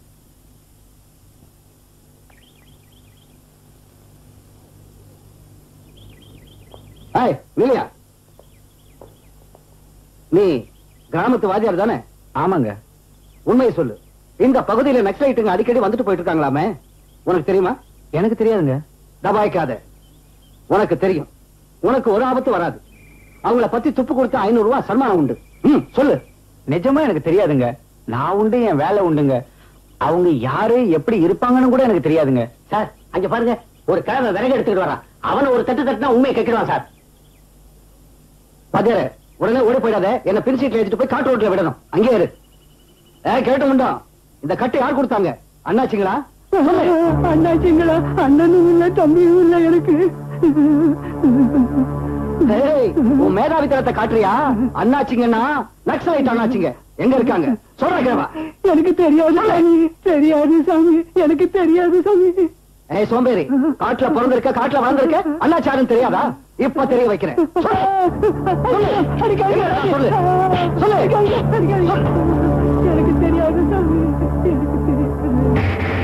ஏய் நீலியா நீ கிராமத்து வாத்தியார் தானே ஆமாங்க உண்மையை சொல்லு இந்த பகுதியில நக்சலைட்டுங்க அடிக்கடி வந்துட்டு போயிட்டு இருக்காங்களாமே உனக்கு தெரியுமா எனக்கு தெரியாதுங்க தபாய்க்காத உனக்கு தெரியும் உனக்கு ஒரு ஆபத்து வராது அவங்கள பத்தி துப்பு கொடுத்த ஐநூறு ரூபாய் சன்மானம் உண்டு ம் சொல்லு நிஜமா எனக்கு தெரியாதுங்க நான் உண்டு என் வேலை உண்டுங்க அவங்க யாரு எப்படி இருப்பாங்கன்னு கூட எனக்கு தெரியாதுங்க சார் அங்க பாருங்க ஒரு கிழமை விறகு எடுத்துக்கிட்டு வரான் அவனை ஒரு தட்டு தட்டுனா உண்மையை கேட்கிடுவான் சார் வாத்தியாரே உடனே ஓடி போயிடாத என்ன பிரிசீட்ல எடுத்துட்டு போய் காட்டு ரோட்ல விடணும் அங்கே இரு ஏ கேட்டு உண்டா இந்த கட்டு யார் கொடுத்தாங்க அண்ணாச்சிங்களா அண்ணாச்சிங்களா அண்ணனும் இல்ல தம்பியும் இல்ல எனக்கு ஏய், உன் மேதாவித்தனத்தை காட்டுறியா அண்ணாச்சிங்கன்னா நக்சலைட் அண்ணாச்சிங்க எங்க இருக்காங்க சொல்ற கேவா எனக்கு தெரியாது சாமி தெரியாது சாமி எனக்கு தெரியாது சாமி ஏய் சோம்பேறி காட்டுல பிறந்திருக்க காட்டுல வளர்ந்திருக்க அண்ணாச்சாருன்னு தெரியாதா இப்ப தெரிய வைக்கிறேன் சொல்லு. சொல்லு. சொல்லு. சொல்லு. எனக்கு தெரியாது சாமி எனக்கு தெரியாது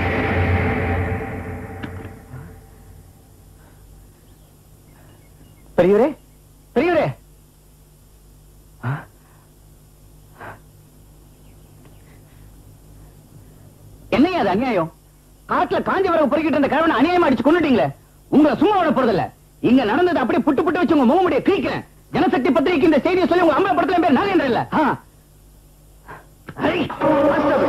பெரியவரே பெரியவரே என்னையா அது அநியாயம் காட்டுல காஞ்சிபுரம் பொறுக்கிட்டு இருந்த கிழவனை அநியாயமா அடிச்சு கொண்டுட்டீங்களே உங்களை சும்மா விட போறதில்ல இங்க நடந்தது அப்படியே புட்டு புட்டு வச்சு உங்க முகமுடிய கிழிக்கிறேன் ஜனசக்தி பத்திரிக்கை இந்த செய்தியை சொல்லி உங்க அம்பலப்படுத்தல பேர் நாகேந்திர இல்ல ஆ. ஐ, constable.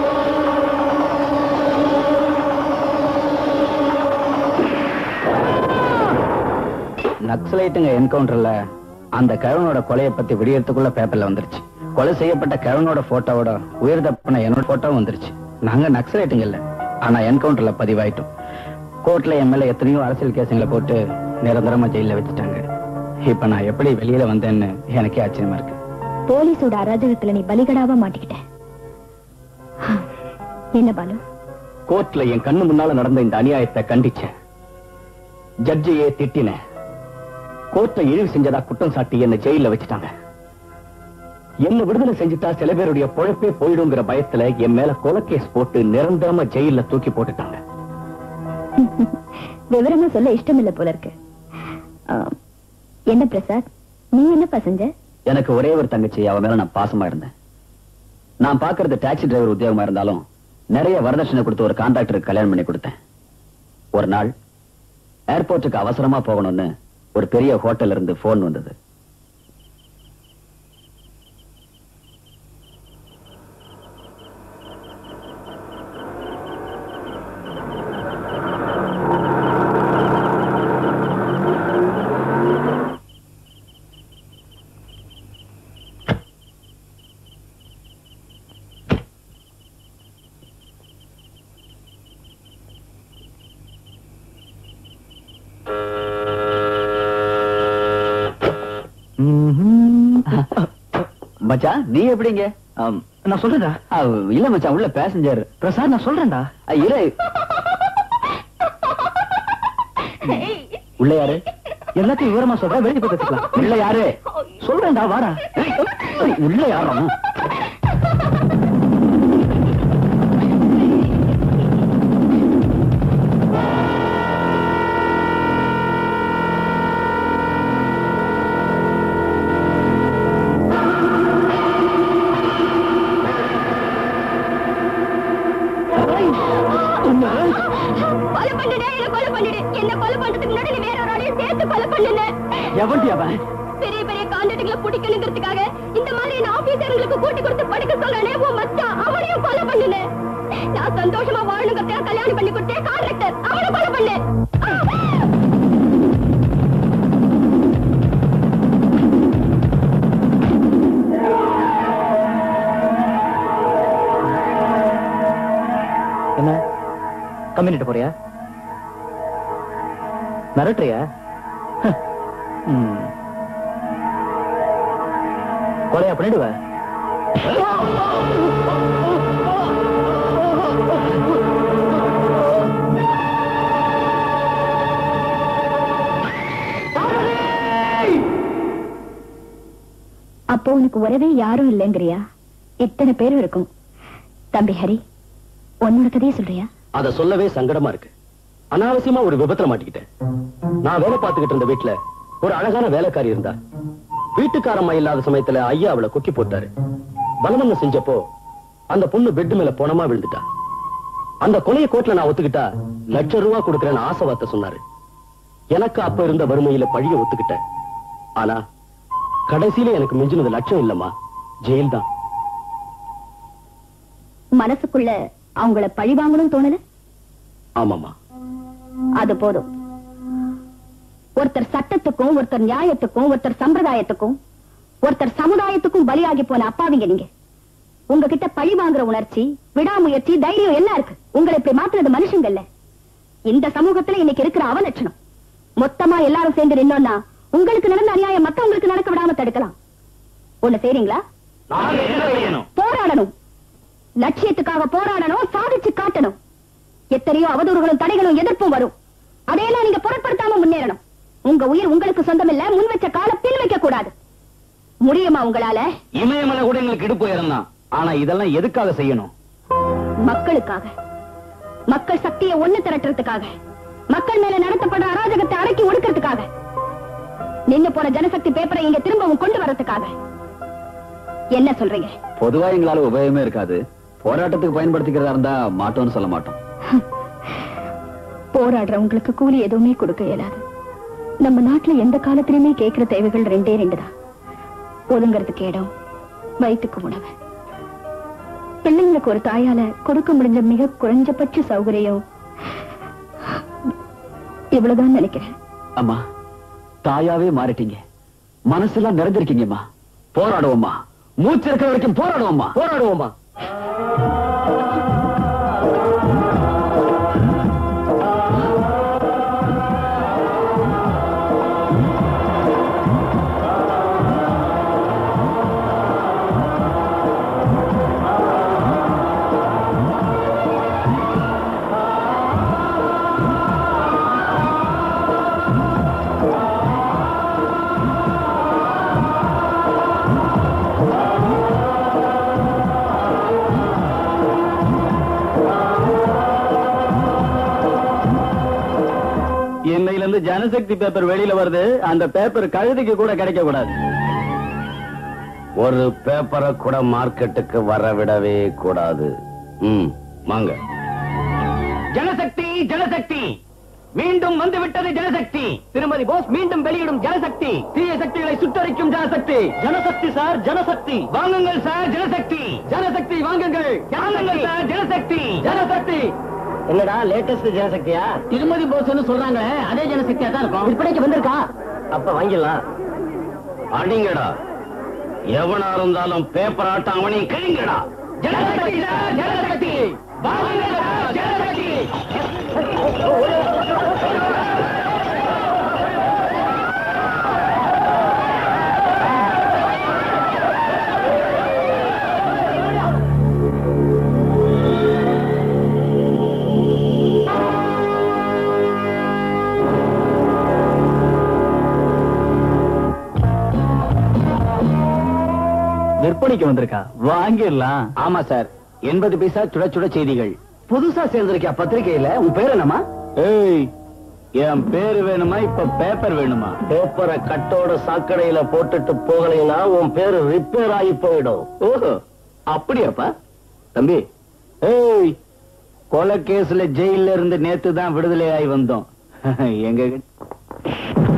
நக்சலைட்டுங்க என்கவுண்டர்ல அந்த கிழவனோட கொலையை பத்தி விடியறதுக்குள்ள பேப்பர்ல வந்துருச்சு கொலை செய்யப்பட்ட கிழவனோட போட்டோவோட உயிர் தப்பின என்னோட போட்டோவும் வந்துருச்சு நாங்க நக்சலைட்டுங்க இல்ல ஆனா என்கவுண்டர்ல பதிவாயிட்டோம் கோர்ட்ல என் மேல எத்தனையோ அரசியல் கேசுங்களை போட்டு நிரந்தரமா ஜெயில வச்சுட்டாங்க இப்ப நான் எப்படி வெளியில வந்தேன்னு எனக்கே ஆச்சரியமா இருக்கு போலீஸோட அராஜகத்துல நீ பலிகடாவா மாட்டிக்கிட்ட என்ன பாலு கோர்ட்ல என் கண்ணு முன்னால நடந்த இந்த அநியாயத்தை கண்டிச்சேன் ஜட்ஜையே திட்டினேன் கோர்ட்ல இழிவு செஞ்சதா குற்றம் சாட்டி என்ன ஜெயில வச்சுட்டாங்க என்ன விடுதலை செஞ்சுட்டா சில பேருடைய பொழப்பே போயிடுங்கிற பயத்துல என் மேல கொலக்கேஸ் போட்டு நிரந்தரமா ஜெயில தூக்கி போட்டுட்டாங்க விவரமா சொல்ல இஷ்டம் இல்ல போல இருக்கு ஆ, என்ன பிரசாத் நீ என்னப்பா செஞ்ச எனக்கு ஒரே ஒரு தங்கச்சி அவ மேல நான் பாசமா இருந்தேன் நான் பாக்குறது டாக்ஸி டிரைவர் உத்தியோகமா இருந்தாலும் நிறைய வரதட்சணை கொடுத்து ஒரு கான்ட்ராக்டருக்கு கல்யாணம் பண்ணி கொடுத்தேன் ஒரு நாள் ஏர்போர்ட்டுக்கு அவசரமா போகணும்னு ஒரு பெரிய ஹோட்டல்ல இருந்து போன் வந்தது மச்சான் நீ எப்படிங்க ஆம், நான் சொல்றேன்டா ஆ, இல்ல மச்சான் உள்ள பேசஞ்சர் பிரசாத் நான் சொல்றேன்டா இரு உள்ள யாரு எல்லாத்தையும் விவரமா சொல்றேன் வெளியே போய் கத்துக்கலாம் உள்ள யாரு சொல்றேன்டா வாடா உள்ள யாரும் கொலை பண்ணிடு என்ன கொலை பண்ணிடு என்ன கொலை பண்றதுக்கு முன்னாடி நீ வேற ஒரு ஆளையும் சேர்த்து கொலை பண்ணுன எவன்டி அவன் பெரிய பெரிய கான்ட்ராக்ட்களை பிடிக்கணுங்கிறதுக்காக இந்த மாதிரி என்ன ஆபீசர்களுக்கு கூட்டி கொடுத்து படிக்க சொல்றனே உன் மச்சான் அவனையும் கொலை பண்ணுன நான் சந்தோஷமா வாழணுங்கிறதுக்காக கல்யாணம் பண்ணி கொடுத்தேன் கான்ட்ராக்டர் அவனை கொலை பண்ணு என்ன கம்யூனிட்டு போறியா மிரட்டுறியா ஹ. ம். கொலையா பண்ணிடுவ அப்போ உனக்கு உறவே யாரும் இல்லைங்கிறியா இத்தனை பேரும் இருக்கும் தம்பி ஹரி உன்னோட கதையை சொல்றியா அத சொல்லவே சங்கடமா இருக்கு அனாவசியமா ஒரு விபத்துல மாட்டிக்கிட்டேன் நான் வேலை பார்த்துக்கிட்டு இருந்த வீட்டுல ஒரு அழகான வேலைக்காரி இருந்தா வீட்டுக்காரம்மா இல்லாத சமயத்துல ஐயா அவளை கொக்கி போட்டாரு பலவந்தம் செஞ்சப்போ அந்த பொண்ணு பெட் மேல பொணமா விழுந்துட்டா அந்த கொலையை கோர்ட்ல நான் ஒத்துக்கிட்டா லட்சம் ரூபா கொடுக்கறேன்னு ஆசை வார்த்தை சொன்னாரு எனக்கு அப்ப இருந்த வறுமையில பழிய ஒத்துக்கிட்டேன் ஆனா கடைசியில எனக்கு மிஞ்சினது லட்சம் இல்லம்மா ஜெயில் தான் மனசுக்குள்ள அவங்கள பழி வாங்கணும்னு தோணல ஆமாமா அது போதும் ஒருத்தர் சட்டத்துக்கும் ஒருத்தர் நியாயத்துக்கும் ஒருத்தர் சம்பிரதாயத்துக்கும் ஒருத்தர் சமுதாயத்துக்கும் பலியாகி போன அப்பாவிங்க நீங்க உங்ககிட்ட பழி வாங்குற உணர்ச்சி விடாமுயற்சி தைரியம் எல்லாம் இருக்கு உங்களை இப்படி மாத்துறது மனுஷங்க இல்ல இந்த சமூகத்துல இன்னைக்கு இருக்கிற அவலட்சணம் மொத்தமா எல்லாரும் சேர்ந்து நின்னோம்னா உங்களுக்கு நடந்த அநியாயம் மத்தவங்களுக்கு நடக்க விடாம தடுக்கலாம் ஒண்ணு செய்றீங்களா போராடணும் லட்சியத்துக்காக போராடணும் சாதிச்சு காட்டணும் எத்தனையோ அவதூறுகளும் தடைகளும் எதிர்ப்பும் வரும் அதையெல்லாம் நீங்க பொருட்படுத்தாம முன்னேறணும் உங்க உயிர் உங்களுக்கு சொந்தம் இல்ல முன் வச்ச கால பின் வைக்க கூடாது முடியுமா உங்களால இமயமலை கூட எங்களுக்கு இடுப்பு உயரம் ஆனா இதெல்லாம் எதுக்காக செய்யணும் மக்களுக்காக மக்கள் சக்தியை ஒண்ணு திரட்டுறதுக்காக மக்கள் மேல நடத்தப்படுற அராஜகத்தை அடக்கி ஒடுக்கிறதுக்காக நின்னு போன ஜனசக்தி பேப்பரை இங்க திரும்பவும் கொண்டு வரதுக்காக என்ன சொல்றீங்க பொதுவா எங்களால உபயோகமே இருக்காது போராட்டத்துக்கு பயன்படுத்திக்கிறதா இருந்தா மாட்டோம்னு சொல்ல மாட்டோம் போராடுறவங்களுக்கு கூலி எதுவுமே கொடுக்க இயலாது நம்ம நாட்டுல எந்த காலத்திலுமே கேட்கிற தேவைகள் ரெண்டே ரெண்டு தான் ஒதுங்கிறதுக்கு இடம் வயிற்றுக்கு உணவு பிள்ளைங்களுக்கு ஒரு தாயால கொடுக்க முடிஞ்ச மிக குறைஞ்சபட்ச சௌகரியம் இவ்வளவுதான் நினைக்கிறேன் அம்மா தாயாவே மாறிட்டீங்க மனசெல்லாம் நிறைஞ்சிருக்கீங்கம்மா போராடுவோம்மா மூச்சு இருக்கிற வரைக்கும் போராடுவோம்மா போராடுவோமா இன்னையில இருந்து ஜனசக்தி பேப்பர் வெளியில வருது அந்த பேப்பர் கழுதைக்கு கூட கிடைக்க கூடாது ஒரு பேப்பரை கூட மார்க்கெட்டுக்கு வர விடவே கூடாது ம் வாங்க ஜனசக்தி ஜனசக்தி மீண்டும் வந்து விட்டது ஜனசக்தி திருமதி போஸ் மீண்டும் வெளியிடும் ஜனசக்தி தீய சக்திகளை சுட்டரிக்கும் ஜனசக்தி ஜனசக்தி சார் ஜனசக்தி வாங்குங்கள் சார் ஜனசக்தி ஜனசக்தி வாங்குங்கள் வாங்குங்கள் சார் ஜனசக்தி ஜனசக்தி என்னடா லேட்டஸ்ட் ஜனசக்தியா திருமதி போஸ்னு சொல்றாங்களே அதே ஜனசக்தியா தான் இருக்கும் விற்பனைக்கு வந்திருக்கா அப்ப வாங்கிடலாம் அடிங்கடா எவனா இருந்தாலும் பேப்பர் ஆட்டம் அவனை கிழிங்கடா ஜனசக்தி சார் ஜனசக்தி வாங்குங்கள் சார் ஜனசக்தி விற்பனைக்கு வந்திருக்கா வாங்கிடலாம் ஆமா சார் எண்பது பைசா சுட சுட செய்திகள் புதுசா சேர்ந்திருக்கியா பத்திரிகையில உன் பேர் என்னமா ஏய் என் பேரு வேணுமா இப்ப பேப்பர் வேணுமா பேப்பரை கட்டோட சாக்கடையில போட்டுட்டு போகலைன்னா உன் பேரு ரிப்பேர் ஆகி போயிடும் ஓஹோ அப்படியாப்பா தம்பி ஏய் கொலை கேஸ்ல ஜெயில இருந்து நேத்து தான் விடுதலை ஆகி வந்தோம் எங்க கிட்ட-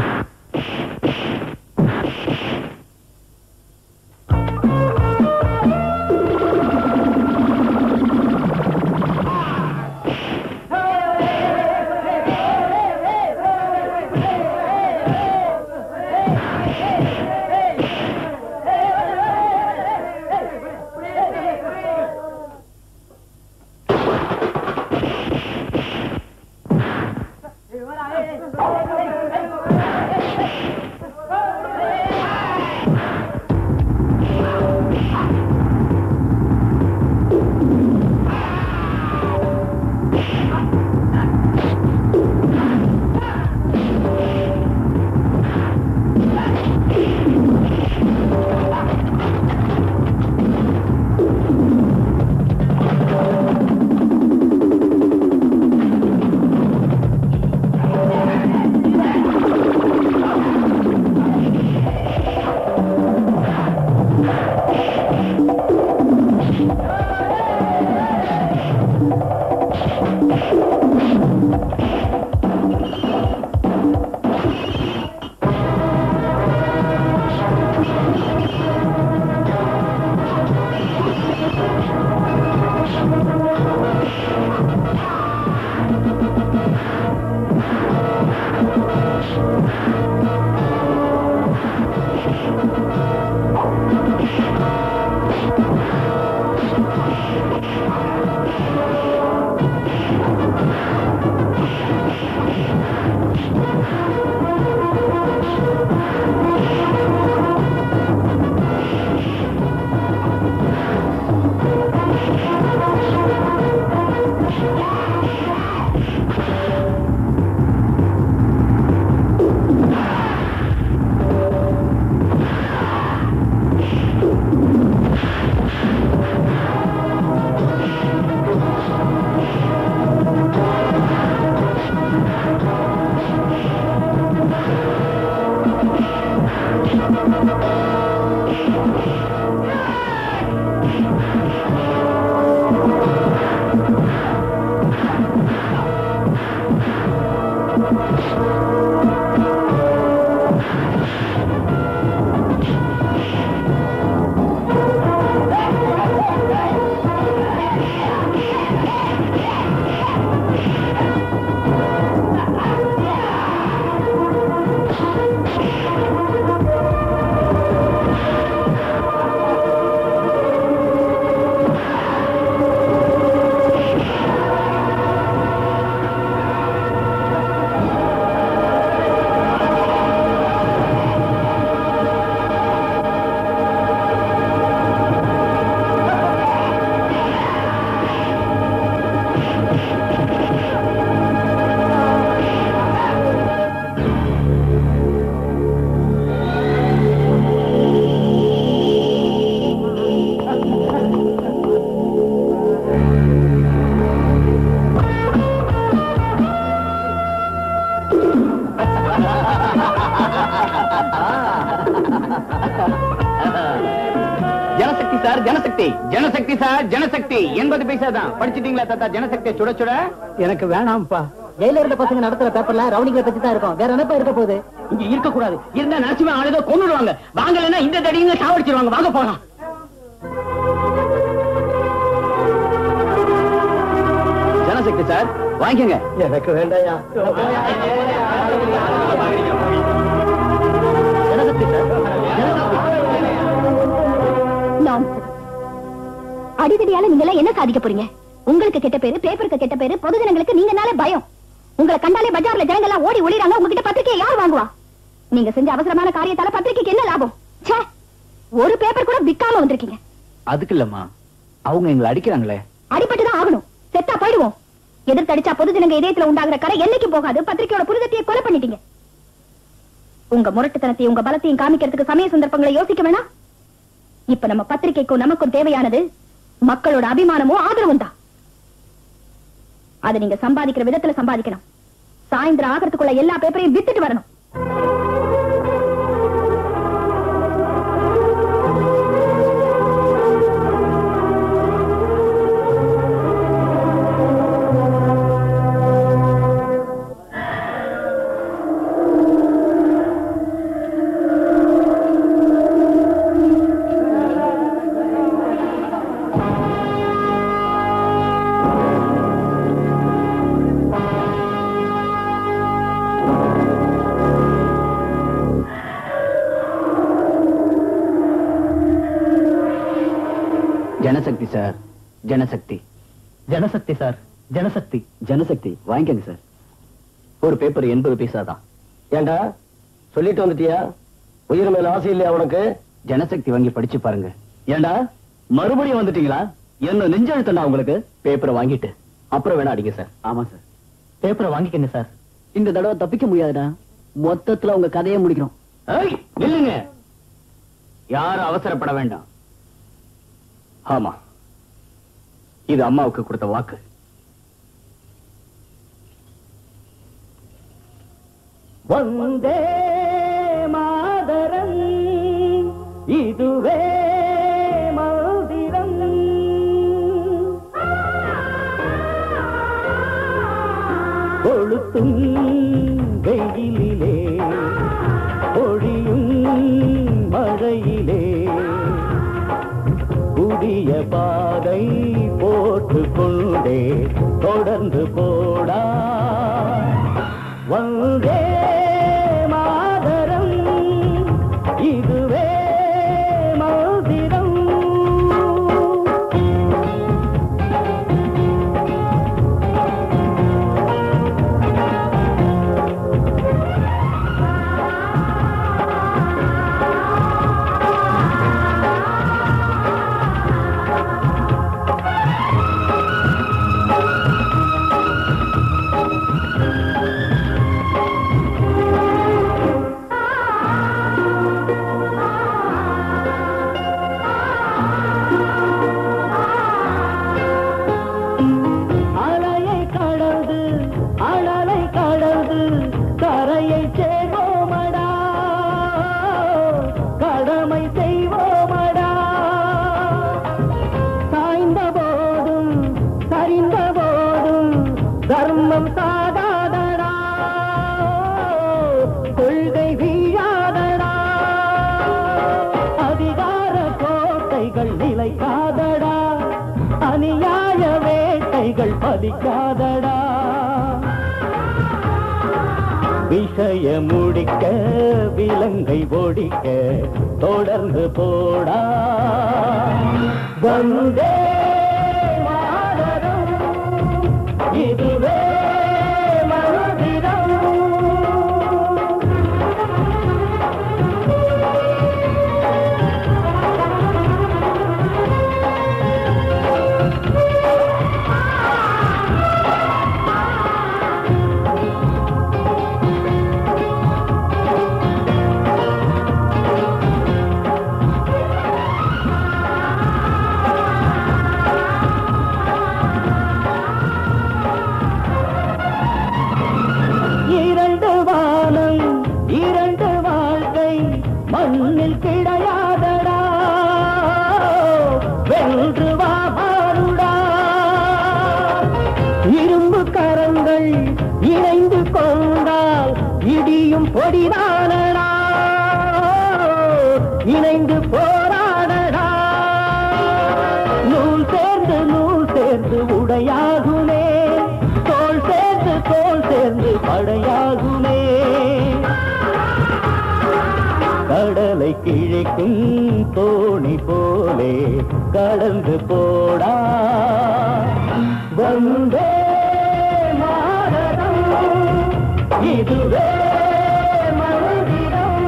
ஏய் சார் ஜனசக்தி ஜனசக்தி சார் ஜனசக்தி எண்பது பைசா தான் படிச்சிட்டீங்களா தாத்தா ஜனசக்தி சுட சுட எனக்கு வேணாம்ப்பா ஜெயில இருந்த பசங்க நடத்துற பேப்பர்ல ரவுடிங்களை பத்தி தான் இருக்கும் வேற என்னப்பா இருக்க போகுது இங்க இருக்க கூடாது இருந்தா நரசிம்ம ஆளுதோ கொண்டுடுவாங்க வாங்கலைன்னா இந்த தடிங்க சாவடிச்சிருவாங்க வாங்க போலாம் ஜனசக்தி சார் வாங்கிக்கங்க எனக்கு வேண்டாயா ஜனசக்தி சார் Nonsense. அடிதடியால நீங்க எல்லாம் என்ன சாதிக்க போறீங்க உங்களுக்கு கெட்ட பேரு பேப்பருக்கு கெட்ட பேரு பொது ஜனங்களுக்கு நீங்கனால பயம் உங்களை கண்டாலே பஜார்ல ஜனங்க எல்லாம் ஓடி ஒளிறாங்க உங்ககிட்ட பத்திரிக்கை யார் வாங்குவா நீங்க செஞ்ச அவசரமான காரியத்தால பத்திரிக்கைக்கு என்ன லாபம் ச்சே ஒரு பேப்பர் கூட விக்காம வந்திருக்கீங்க அதுக்கு இல்லம்மா அவங்க எங்களை அடிக்கிறாங்களே அடிபட்டுதான் ஆகணும் செத்தா போயிடுவோம் எதிர்த்தடிச்சா பொது ஜனங்க இதயத்துல உண்டாகிற கரை என்னைக்கு போகாது பத்திரிக்கையோட புரிதத்தையே கொலை பண்ணிட்டீங்க உங்க முரட்டுத்தனத்தையும் உங்க பலத்தையும் காமிக்கிறதுக்கு சமய சந்தர்ப்பங்களை யோசிக்க வேணாம் இப்ப நம்ம பத்திரிக்கைக்கும் நமக்கும் தேவையானது மக்களோட அபிமானமும் ஆதரவும் தான் அதை நீங்க சம்பாதிக்கிற விதத்துல சம்பாதிக்கணும் சாயந்தரம் ஆகிறதுக்குள்ள எல்லா பேப்பரையும் வித்துட்டு வரணும் ஜனசக்தி சார் ஜனசக்தி ஜனசக்தி சார் ஜனசக்தி ஜனசக்தி வாங்கிக்கங்க சார் ஒரு பேப்பர் எண்பது பைசா தான் ஏண்டா சொல்லிட்டு வந்துட்டியா உயிர் மேல ஆசை இல்லையா உனக்கு ஜனசக்தி வாங்கி படிச்சு பாருங்க ஏண்டா மறுபடியும் வந்துட்டீங்களா என்ன நெஞ்செழுத்தண்டா உங்களுக்கு பேப்பரை வாங்கிட்டு அப்புறம் வேணா அடிங்க சார் ஆமா சார் பேப்பரை வாங்கிக்கங்க சார் இந்த தடவை தப்பிக்க முடியாதுடா மொத்தத்துல உங்க கதையை முடிக்கிறோம் ஏய், நில்லுங்க யாரும் அவசரப்பட வேண்டாம் ஆமா இது அம்மாவுக்கு கொடுத்த வாக்கு வந்தே மாதரம் இதுவே மந்திரம் கொளுத்தும் வெயிலிலே ஒழியும் மழையிலே புதிய பாதை போட்டு கொண்டே தொடர்ந்து போடா வந்தே மாதரம் இதுவே மந்திரம் அலையை கடந்து அழலை கடந்து கரையை சேர்வோமடா கடமை செய்வோமடா சாய்ந்த போதும் சரிந்த போதும் தர்மம் சாதாதடா கொள்கை வீழாதடா அதிகார கோட்டைகள் நிலைக்காதடா அநியாய வேட்டைகள் பலிக்காதடா விஷய முடிக்க விலங்கை ஒடிக்க தொடர்ந்து போடா வந்தே மாதரம் இதுவே மனதிரம் இரும்பு கரங்கள் இணைந்து கொண்டால் இடியும் பொடிதானடா இணைந்து போராடடா நூல் சேர்ந்து நூல் சேர்ந்து உடையாகுமே தோல் சேர்ந்து தோல் சேர்ந்து படையாகுமே கடலை கிழிக்கும் தோணி போலே கடந்து போடா வந்தே மாதரம் இதுவே மனதிடம்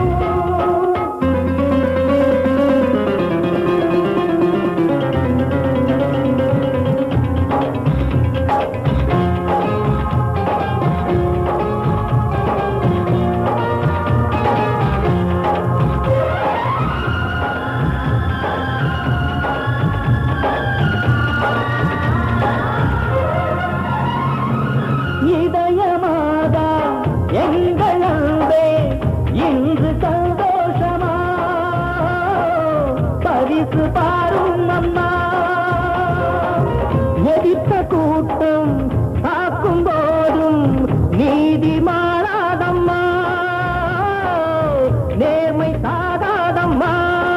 இதயமாதா எங்கள் அன்பே இன்று சந்தோஷமா பரிசு பாரும் அம்மா எதிர்த்த கூட்டம் தாக்கும் போதும் நீதி மாறாதம்மா நேர்மை சாதாதம்மா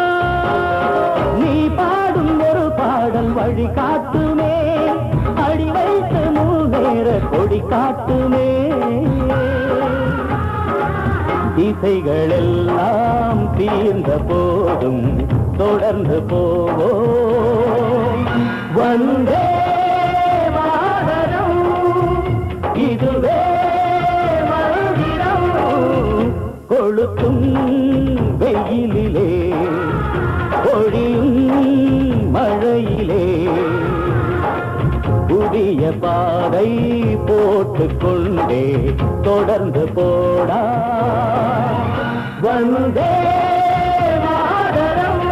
நீ பாடும் ஒரு பாடல் வழி காட்டுமே அடி வைத்து முன்னேற கொடி காட்டுமே திசைகள் எல்லாம் தீர்ந்த போதும் தொடர்ந்து போவோம் வந்தே மாதரம் இதுவே மந்திரம் கொளுத்தும் வெயிலிலே பொழியும் மழையிலே புதிய பாதை போட்டுக் கொண்டே தொடர்ந்து போடா வந்தே மாதரம்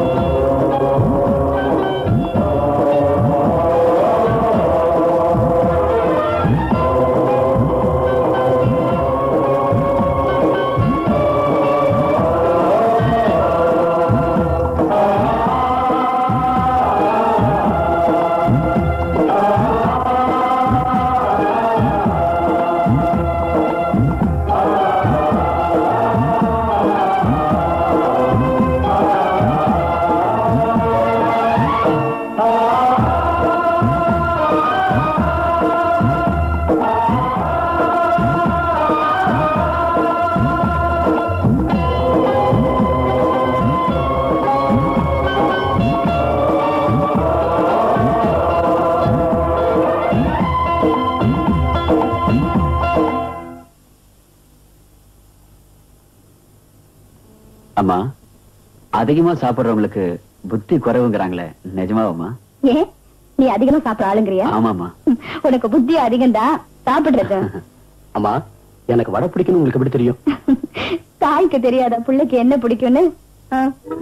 அம்மா அதிகமா சாப்பிடுறவங்களுக்கு புத்தி குறைவுங்கிறாங்களே நிஜமாவாம்மா ஏன் நீ அதிகமா சாப்பிட ஆளுங்கிறியா ஆமாமா உனக்கு புத்தி அதிகம்தான் சாப்பிடுறது அம்மா எனக்கு வடை பிடிக்கும்னு உங்களுக்கு எப்படி தெரியும் தாய்க்கு தெரியாத பிள்ளைக்கு என்ன பிடிக்கும்னு ஆ,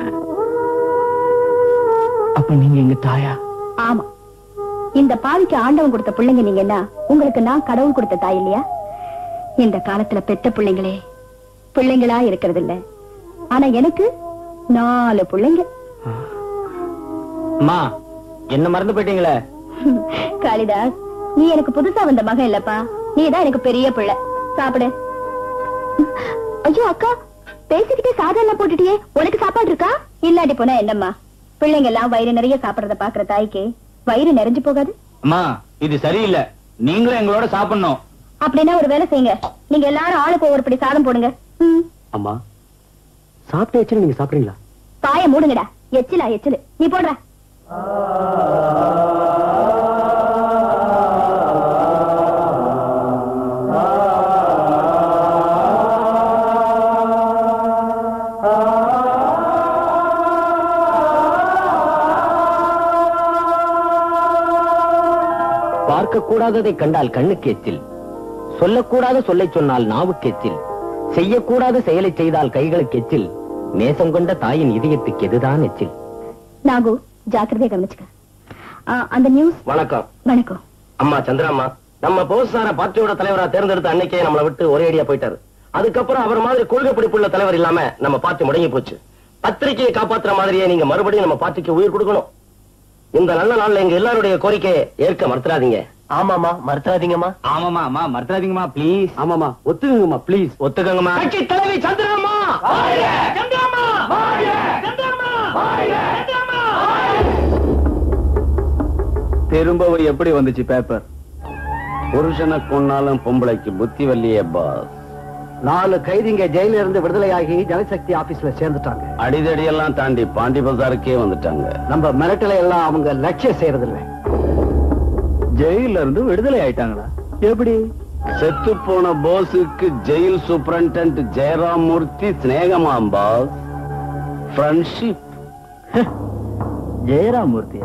அப்ப நீங்க எங்க தாயா ஆமா இந்த பாவிக்கு ஆண்டவன் கொடுத்த பிள்ளைங்க நீங்க என்ன உங்களுக்கு நான் கடவுள் கொடுத்த தாய் இல்லையா இந்த காலத்துல பெத்த பிள்ளைங்களே பிள்ளைங்களா இருக்கிறது இல்ல ஆனா எனக்கு நாலு பிள்ளைங்க அம்மா என்ன மறந்து போயிட்டீங்களே காளிதாஸ் நீ எனக்கு புதுசா வந்த மகன் இல்லப்பா நீ தான் எனக்கு பெரிய பிள்ளை சாப்பிடு ஐயோ அக்கா பேசிக்கிட்டே சாதம் போட்டுட்டியே உனக்கு சாப்பாடு இருக்கா இல்லாட்டி போனா என்னம்மா பிள்ளைங்க எல்லாம் வயிறு நிறைய சாப்பிடறத பாக்குற தாய்க்கு வயிறு நிறைஞ்சு போகாது அம்மா இது சரியில்லை நீங்களும் எங்களோட சாப்பிடணும் அப்படின்னா ஒரு வேலை செய்யுங்க நீங்க எல்லாரும் ஆளுக்கு ஒவ்வொரு படி சாதம் போடுங்க ம். அம்மா சாப்பிட்டு நீங்க சாப்பிடுறீங்களா பாய மூடுங்கடா எச்சிலா எச்சிலு நீ போடுற பார்க்க கூடாததை கண்டால் கண்ணுக்கு எச்சில் சொல்லக்கூடாத சொல்லை சொன்னால் நாவுக்கு எச்சில் செய்யக்கூடாத செயலை செய்தால் கைகளுக்கு எச்சில் நேசம் கொண்ட தாயின் இதயத்துக்கு எதுதான் எச்சில் நாகு ஜாக்கிரதையா கவனிச்சுக்க ஆ, அந்த நியூஸ் வணக்கம் வணக்கம் அம்மா சந்திராம்மா நம்ம போசார பார்ட்டியோட தலைவரா தேர்ந்தெடுத்த அன்னைக்கே நம்மளை விட்டு ஒரே அடியா போயிட்டாரு அதுக்கப்புறம் அவர் மாதிரி கொள்கை பிடிப்புள்ள தலைவர் இல்லாம நம்ம பார்ட்டி முடங்கி போச்சு பத்திரிகையை காப்பாத்துற மாதிரியே நீங்க மறுபடியும் நம்ம பார்ட்டிக்கு உயிர் கொடுக்கணும் இந்த நல்ல நாள்ல எங்க எல்லாருடைய கோரிக்கையை ஏற்க மறுத்துறாதீங்க ஆமாமா மறுத்தாதீங்கம்மா ஆமாமா அம்மா மறந்துடாதீங்கம்மா ப்ளீஸ் ஆமாமா ஒத்துக்குங்கம்மா ப்ளீஸ் ஒத்துக்கங்கம்மா கட்சி தலைவி சந்திரம்மா திரும்பவும் எப்படி வந்துச்சு பேப்பர் புருஷனை கொன்னாலும் பொம்பளைக்கு புத்தி வல்லியே பாஸ் நாலு கைதிங்க ஜெயில இருந்து விடுதலையாகி ஜனசக்தி ஆபீஸ்ல சேர்ந்துட்டாங்க அடிதடியெல்லாம் தாண்டி பாண்டி பஜாருக்கே வந்துட்டாங்க நம்ம மிரட்டலை எல்லாம் அவங்க லட்சியம் செய்யறது இல்ல ஜெயில இருந்து விடுதலை ஆயிட்டாங்களா எப்படி செத்து போன போஸுக்கு ஜெயில் சூப்பரண்டன்ட் ஜெயராம் மூர்த்தி சிநேகமாம் பாஸ் ஃப்ரெண்ட்ஷிப் ஜெயராமூர்த்தியா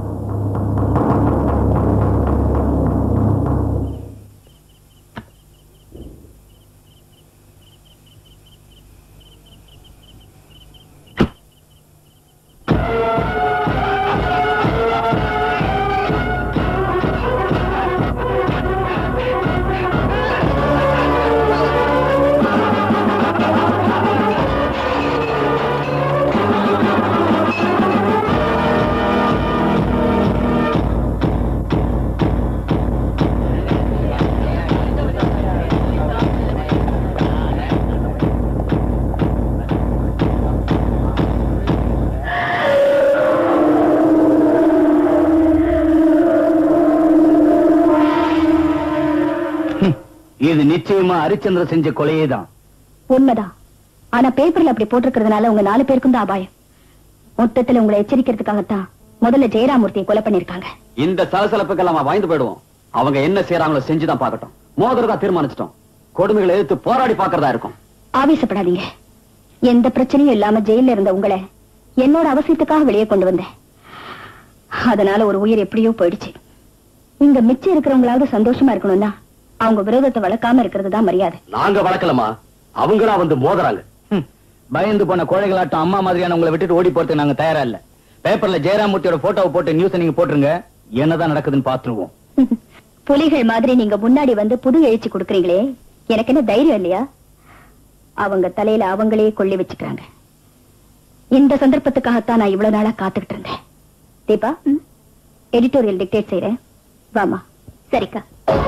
இது நிச்சயமா ஹரிச்சந்திர செஞ்ச கொலையே தான் உண்மைதான் ஆனா பேப்பர்ல அப்படி போட்டிருக்கிறதுனால உங்க நாலு பேருக்கும் தான் அபாயம் மொத்தத்துல உங்களை எச்சரிக்கிறதுக்காகத்தான் முதல்ல ஜெயராமூர்த்தியை கொலை பண்ணிருக்காங்க இந்த சலசலப்புக்கெல்லாம் அவன் வாய்ந்து போயிடுவோம் அவங்க என்ன செய்யறாங்களோ செஞ்சுதான் பார்க்கட்டும் மோதிரதா தீர்மானிச்சிட்டோம் கொடுமைகளை எதிர்த்து போராடி பார்க்கறதா இருக்கும் ஆவேசப்படாதீங்க எந்த பிரச்சனையும் இல்லாம ஜெயில இருந்த உங்களை என்னோட அவசியத்துக்காக வெளியே கொண்டு வந்தேன் அதனால ஒரு உயிர் எப்படியோ போயிடுச்சு இங்க மிச்சம் இருக்கிறவங்களாவது சந்தோஷமா இருக்கணும்னா அவங்க விரோதத்தை வளர்க்காம இருக்கிறது தான் மரியாதை நாங்க வளர்க்கலமா அவங்களா வந்து மோதுறாங்க பயந்து போன கோழைகளாட்டம் அம்மா மாதிரியான உங்களை விட்டுட்டு ஓடி போறதுக்கு நாங்க தயாரா இல்ல பேப்பர்ல ஜெயராமூர்த்தியோட போட்டோவை போட்டு நியூஸ் நீங்க போட்டுருங்க என்னதான் நடக்குதுன்னு பாத்துருவோம் புலிகள் மாதிரி நீங்க முன்னாடி வந்து புது எழுச்சி கொடுக்கறீங்களே எனக்கு என்ன தைரியம் இல்லையா அவங்க தலையில அவங்களே கொள்ளி வச்சுக்கிறாங்க இந்த சந்தர்ப்பத்துக்காகத்தான் நான் இவ்வளவு நாளா காத்துக்கிட்டு இருந்தேன் தீபா எடிட்டோரியல் டிக்டேட் செய்யறேன் வாமா சரிக்கா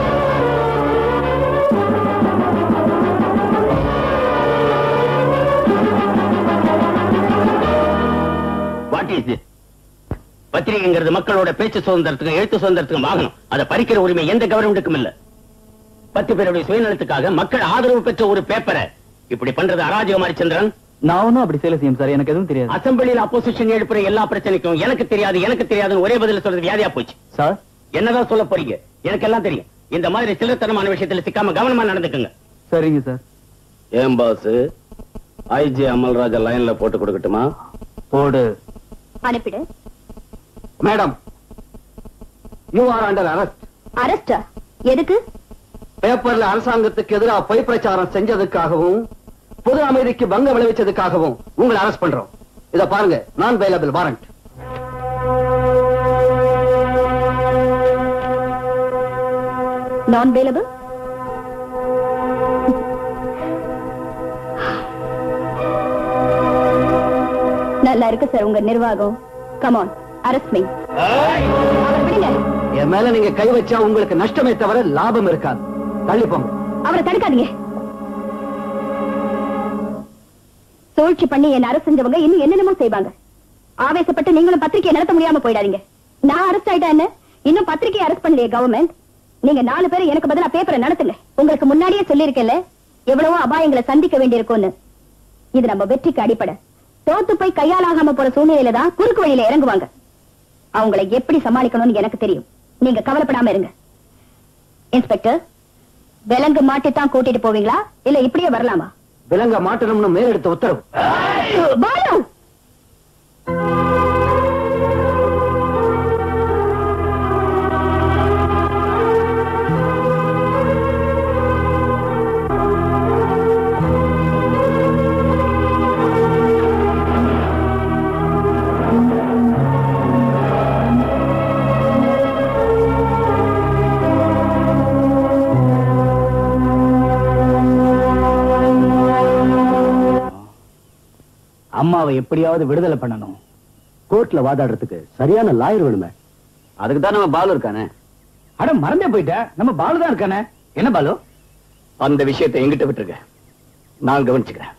வாட் இஸ் திஸ் பத்திரிகைங்கிறது மக்களோட பேச்சு சுதந்திரத்துக்கும் எழுத்து சுதந்திரத்துக்கும் வாங்கணும் அதை பறிக்கிற உரிமை எந்த கவர்மெண்ட்டுக்கும் இல்ல பத்து பேருடைய சுயநலத்துக்காக மக்கள் ஆதரவு பெற்ற ஒரு பேப்பரை இப்படி பண்றது அராஜகம் ஹரிச்சந்திரன் நான் ஒன்னும் அப்படி செய்யல சிஎம் சார் எனக்கு எதுவும் தெரியாது அசம்பிளியில் அப்போசிஷன் எழுப்புற எல்லா பிரச்சனைக்கும் எனக்கு தெரியாது எனக்கு தெரியாதுன்னு ஒரே பதில் சொல்றது வியாதியா போச்சு சார் என்னதான் சொல்ல போறீங்க எனக்கு எல்லாம் தெரியும் இந்த மாதிரி சில்லத்தனமான விஷயத்துல சிக்காம கவனமா நடந்துக்குங்க சரிங்க சார் ஏன் பாஸ் ஐஜி அமல்ராஜா லைன்ல போட்டு கொடுக்கட்டுமா போடு அனுப்பிடு madam you are under arrest அரஸ்டா எதுக்கு பேப்பர்ல அரசாங்கத்துக்கு எதிராக பொய் பிரச்சாரம் செஞ்சதுக்காகவும் பொது அமைதிக்கு பங்கம் விளைவிச்சதுக்காகவும் உங்களை அரெஸ்ட் பண்றோம் இத பாருங்க நான் வேலபிள் வாரண்ட் நான் வேலபிள் நல்லா இருக்கு சார் உங்க நிர்வாகம் கமான் அரஸ்ட் மீ அவரை விடுங்க என் மேல நீங்க கை வச்சா உங்களுக்கு நஷ்டமே தவிர லாபம் இருக்காது தள்ளிப்போங்க அவரை தடுக்காதீங்க சூழ்ச்சி பண்ணி என்ன அரசு செஞ்சவங்க இன்னும் என்னென்னமோ செய்வாங்க ஆவேசப்பட்டு நீங்களும் பத்திரிகையை நடத்த முடியாம போயிடாதீங்க நான் அரெஸ்ட் ஆயிட்டா என்ன இன்னும் பத்திரிகையை அரெஸ்ட் பண்ணலையே கவர்மெண்ட் நீங்க நாலு பேரும் எனக்கு பதிலா பேப்பரை நடத்துங்க உங்களுக்கு முன்னாடியே சொல்லியிருக்கேன்ல எவ்வளவோ அபாயங்களை சந்திக்க வேண்டியிருக்கும்னு இது நம்ம வெற்றிக்கு அடிப்படை தோத்து போய் கையாலாகாம போற சூழ்நிலையில தான் குறுக்கு வழியில இறங்குவாங்க அவங்களை எப்படி சமாளிக்கணும்னு எனக்கு தெரியும் நீங்க கவலைப்படாம இருங்க இன்ஸ்பெக்டர் விலங்கு மாட்டித்தான் கூட்டிட்டு போவீங்களா இல்ல இப்படியே வரலாமா விலங்க மாட்டணும்னு மேலெடுத்த உத்தரவு பாலு அம்மாவை எப்படியாவது விடுதலை பண்ணணும் கோர்ட்ல வாதாடுறதுக்கு சரியான லாயர் வேணுமே அதுக்கு தான் நம்ம பாலு இருக்கானே அட மறந்தே போயிட்ட நம்ம பாலு தான் இருக்கானே என்ன பாலு அந்த விஷயத்தை எங்கிட்ட விட்டுருங்க நான் கவனிச்சுக்கிறேன்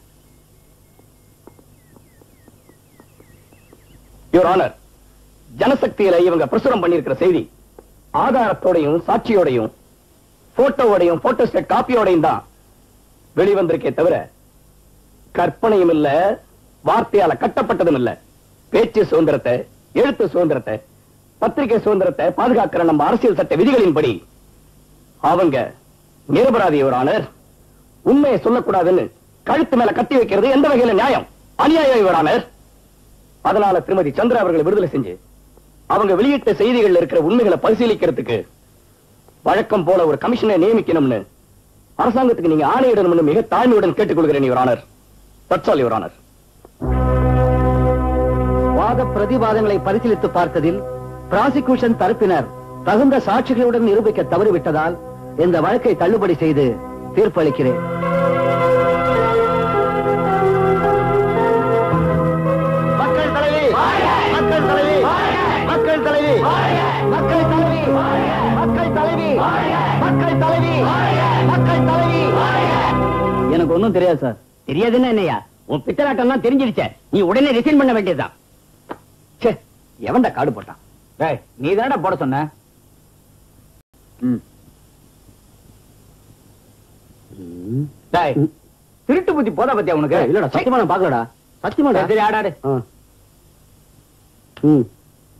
யுவர் ஆனர் ஜனசக்தியில இவங்க பிரசுரம் பண்ணியிருக்கிற செய்தி ஆதாரத்தோடையும் சாட்சியோடையும் போட்டோவோடையும் போட்டோ ஸ்டேட் காப்பியோடையும் தான் வெளிவந்திருக்கே தவிர கற்பனையும் இல்ல வார்த்தையால கட்டப்பட்டதும் இல்ல பேச்சு சுதந்திரத்தை எழுத்து சுதந்திரத்தை பத்திரிகை சுதந்திரத்தை பாதுகாக்கிற நம்ம அரசியல் சட்ட விதிகளின்படி அவங்க நிரபராதி ஒரு ஆனர் உண்மையை சொல்லக்கூடாதுன்னு கழுத்து மேல கட்டி வைக்கிறது எந்த வகையில நியாயம் அநியாயம் இவர் ஆனர் அதனால திருமதி சந்திரா அவர்களை விடுதலை செஞ்சு அவங்க வெளியிட்ட செய்திகள்ல இருக்கிற உண்மைகளை பரிசீலிக்கிறதுக்கு வழக்கம் போல ஒரு கமிஷனை நியமிக்கணும்னு அரசாங்கத்துக்கு நீங்க ஆணையிடணும்னு மிக தாழ்மையுடன் கேட்டுக்கொள்கிறேன் your honour that's all your honour வாத பிரதிவாதங்களை பரிசீலித்து பார்த்ததில் பிராசிகியூஷன் தரப்பினர் தகுந்த சாட்சிகளுடன் நிரூபிக்க தவறிவிட்டதால் இந்த வழக்கை தள்ளுபடி செய்து தீர்ப்பளிக்கிறேன் மக்கள் தலைவி மக்கள் தலைவி மக்கள் தலைவி மக்கள் தலைவி மக்கள் தலைவி மக்கள் தலைவி மக்கள் தலைவி எனக்கு ஒண்ணும் தெரியாது சார் தெரியாதுன்னா என்னையா உன் பித்தலாட்டம் தான் தெரிஞ்சிருச்ச நீ உடனே ரிசைன் பண்ண வேண்டியதுதான் ச்சே எவன்டா காடு போட்டான் டேய் நீ தானடா போட சொன்ன ம். டேய் திருட்டு புத்தி போதா பத்தியா உனக்கு இல்லடா சத்தியமா நான் பாக்கலடா சத்தியமாடா சரி, சரி ஆடாடு ஆ. ம்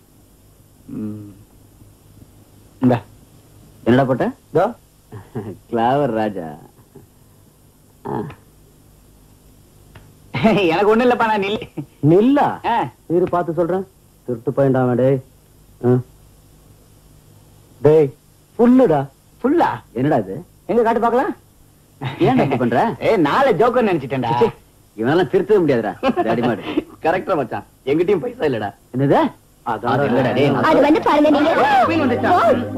இந்த என்னடா போட்ட இதோ கிளாவர் ராஜா எனக்கு ஒண்ணு இல்லப்பா நான் நில்லு நில்லா ஆ. இரு பார்த்து சொல்றேன் திருட்டு பையன்டாம டேய் ஆ. டேய் புல்லுடா ஃபுல்லா என்னடா இது எங்க காட்டு பாக்கலாம் ஏன் இப்படி பண்ற? ஏய் நாளை ஜோக்கர் நினைச்சிட்டேன்டா இவனெல்லாம் திருத்தவே முடியாதுடா அடிமாடு கரெக்டா மச்சான் எங்கிட்டயும் பைசா இல்லடா என்னது அது இல்லடா டேய் அது வந்து பாருங்க நீங்க மீன் வந்துச்சா?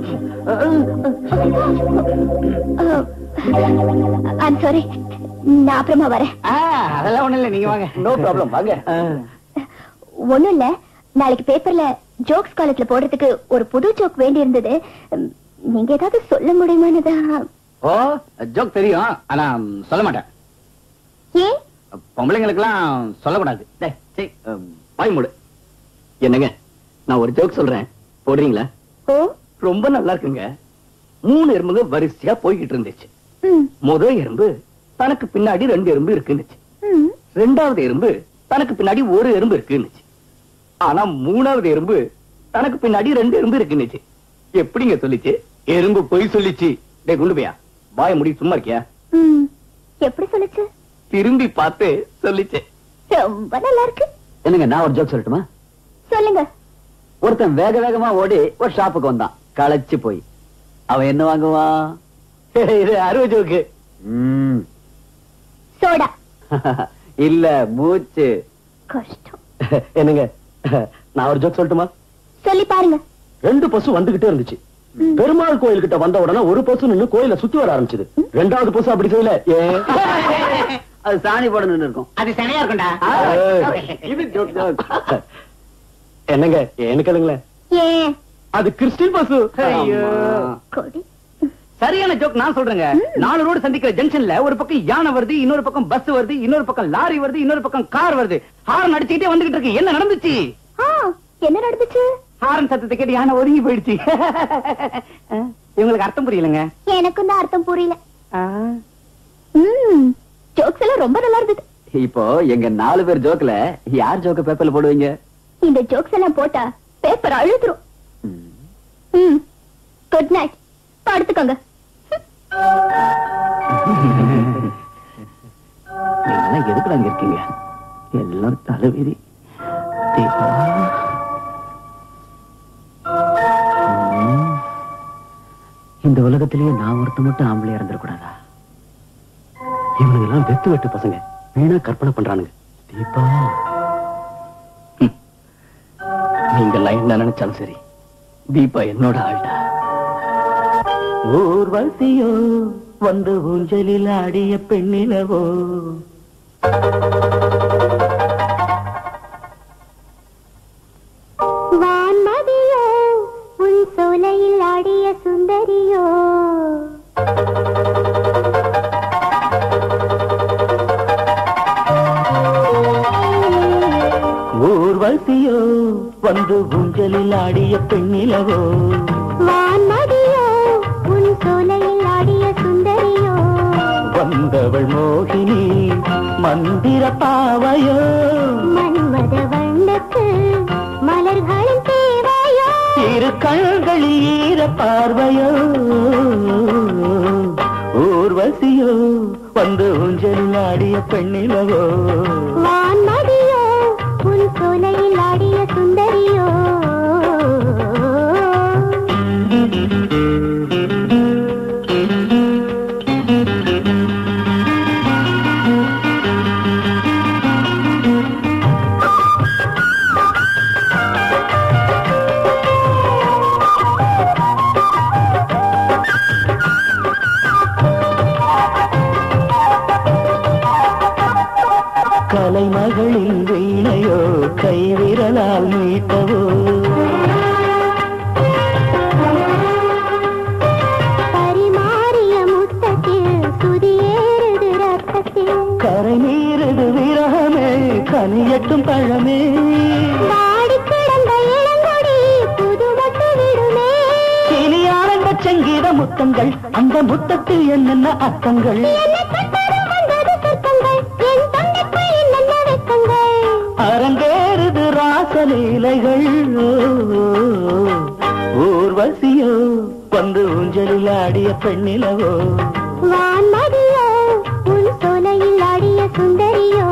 ஐம் சாரி நான் அப்புறமா வரேன் ஆ, அதெல்லாம் ஒண்ணு இல்ல நீங்க வாங்க நோ ப்ராப்ளம் வாங்க ஒண்ணும் இல்ல நாளைக்கு பேப்பர்ல ஜோக்ஸ் காலத்துல போடுறதுக்கு ஒரு புது ஜோக் வேண்டி இருந்தது உம், நீங்க ஏதாவது சொல்ல முடியுமானதா ஓ ஜோக் தெரியும் ஆனா ம், சொல்ல மாட்டேன் ஏன் பொம்பளைங்களுக்கெல்லாம் சொல்லக்கூடாது டேய், சீ, ம், வாய் மூடு என்னங்க நான் ஒரு ஜோக் சொல்றேன் போடுறீங்களா ஓ ரொம்ப நல்லா இருக்குங்க மூணு எறும்புங்க வரிசையா போய்கிட்டு இருந்துச்சு ம், முதல் எறும்பு தனக்கு பின்னாடி ரெண்டு எறும்பு இருக்குன்னுச்சு ம். ரெண்டாவது எறும்பு தனக்கு பின்னாடி ஒரு எறும்பு இருக்குன்னுச்சு ஆனா மூணாவது எறும்பு தனக்கு பின்னாடி ரெண்டு எறும்பு இருக்குன்னுச்சு எப்படிங்க சொல்லிச்சு எறும்பு பொய் சொல்லிச்சு டேய் குண்டு பையா வாய முடி சும்மா இருக்கியா ம். எப்படி சொல்லுச்சு திரும்பி பார்த்து சொல்லிச்சு ரொம்ப நல்லா இருக்கு என்னங்க நான் ஒரு ஜோக் சொல்லட்டுமா சொல்லுங்க ஒருத்தன் வேக வேகமா ஓடி ஒரு ஷாப்புக்கு வந்தான் களைச்சு போய் அவன் என்ன வாங்குவான் இது அறுவை ஜோக்கு ம். சோடா இல்ல மூச்சு கஷ்டம் என்னங்க நான் ஒரு ஜோக் சொல்லட்டுமா சொல்லி பாருங்க ரெண்டு பசு வந்துகிட்டே இருந்துச்சு பெருமாள் கோயில் கிட்ட வந்த உடனே ஒரு பசு நின்னு கோயில சுத்தி வர ஆரம்பிச்சது ரெண்டாவது பசு அப்படி செய்யல ஏன் அது சாணி போட நின்னு இருக்கும் அது சனையா இருக்கும்டா இது joke, joke. என்னங்க ஏன்னு கேளுங்களேன் ஏன் அது கிறிஸ்டின் பசு ஐயோ. கொடி சரியான ஜோக் நான் சொல்றேங்க நாலு ரோடு சந்திக்கிற ஜங்ஷன்ல ஒரு பக்கம் யானை வருது இன்னொரு பக்கம் பஸ் வருது இன்னொரு பக்கம் லாரி வருது இன்னொரு பக்கம் கார் வருது ஹார்ன் அடிச்சுக்கிட்டே வந்துகிட்டு இருக்கு என்ன நடந்துச்சு ஆ என்ன நடந்துச்சு ஹாரன் சத்தத்தை கேட்டு யானை ஒதுங்கி போயிடுச்சு இவங்களுக்கு அர்த்தம் புரியலங்க எனக்கும் தான் அர்த்தம் புரியல ம் ஜோக்ஸ் எல்லாம் ரொம்ப நல்லா இருந்தது இப்போ எங்க நாலு பேர் ஜோக்ல யார் ஜோக்க பேப்பர்ல போடுவீங்க இந்த ஜோக்ஸ் எல்லாம் போட்டா பேப்பர் அழுதுரும் ம் குட் நைட் படுத்துக்கோங்க நீங்கெல்லாம் எதுக்குடா இங்க இருக்கீங்க எல்லாம் தலைவிதி தீபா ம். இந்த உலகத்திலேயே நான் ஒருத்த மட்டும் ஆம்பளையா இருந்துடக்கூடாதா இவனுங்க எல்லாம் வெத்து வெட்டு பசங்க வீணா கற்பனை பண்றானுங்க தீபா நீங்க லைன் நினைச்சாலும் சரி தீபா என்னோட ஆள்டா ஊர்வசியோ வந்து ஊஞ்சலில் ஆடிய பெண்ணிலவோ வான்மதியோ உன் சோலையில் ஆடிய சுந்தரி வான்மதியோ ஊர்வசியோ வந்து ஊஞ்சலில் ஆடிய பெண்ணிலவோ வான்மதியோ உன் சோலையில் ஆடிய சுந்தரியோ வந்தவள் மோகினி மந்திர பாவையோ மன்மத வண்ணத்து மலர்களின் தேவையோ இரு கண்களில் ஈர பார்வையோ ஊர்வசியோ வந்து ஊஞ்சலில் ஆடிய பெண்ணிலவோ வான்மதியோ உன் சோலையில் ஆடிய சுந்தரியோ கலைமகளின் வீணையோ கைவிரலால் மீட்டவோ பரிமாறிய முத்தத்தில் சுதியேறுது ரத்தத்தில் கரை மீறுது விரகமே கனியட்டும் பழமே வாடி கிடந்த இளங்கொடி புதுமட்டு விடுமே இனி ஆனந்த சங்கீத முத்தங்கள் அந்த முத்தத்தில் என்னென்ன அர்த்தங்கள் என்னை கண்டதும் வந்தது சொர்க்கங்கள் என் தொண்டைக்குள் என்னென்ன வெட்கங்கள் அரங்கேறுது ராசலீலைகள் ஊர்வசியோ வந்து ஊஞ்சலில் ஆடிய பெண்ணிலவோ வான்மதியோ உன் சோலையில் ஆடிய சுந்தரியோ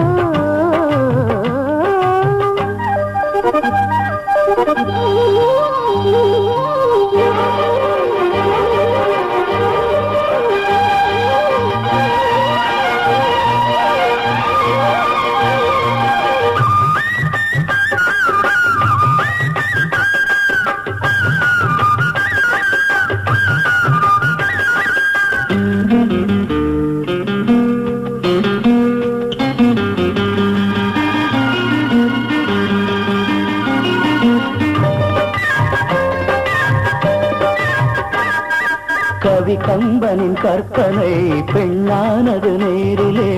கவி கம்பனின் கற்பனை பெண்ணானது நேரிலே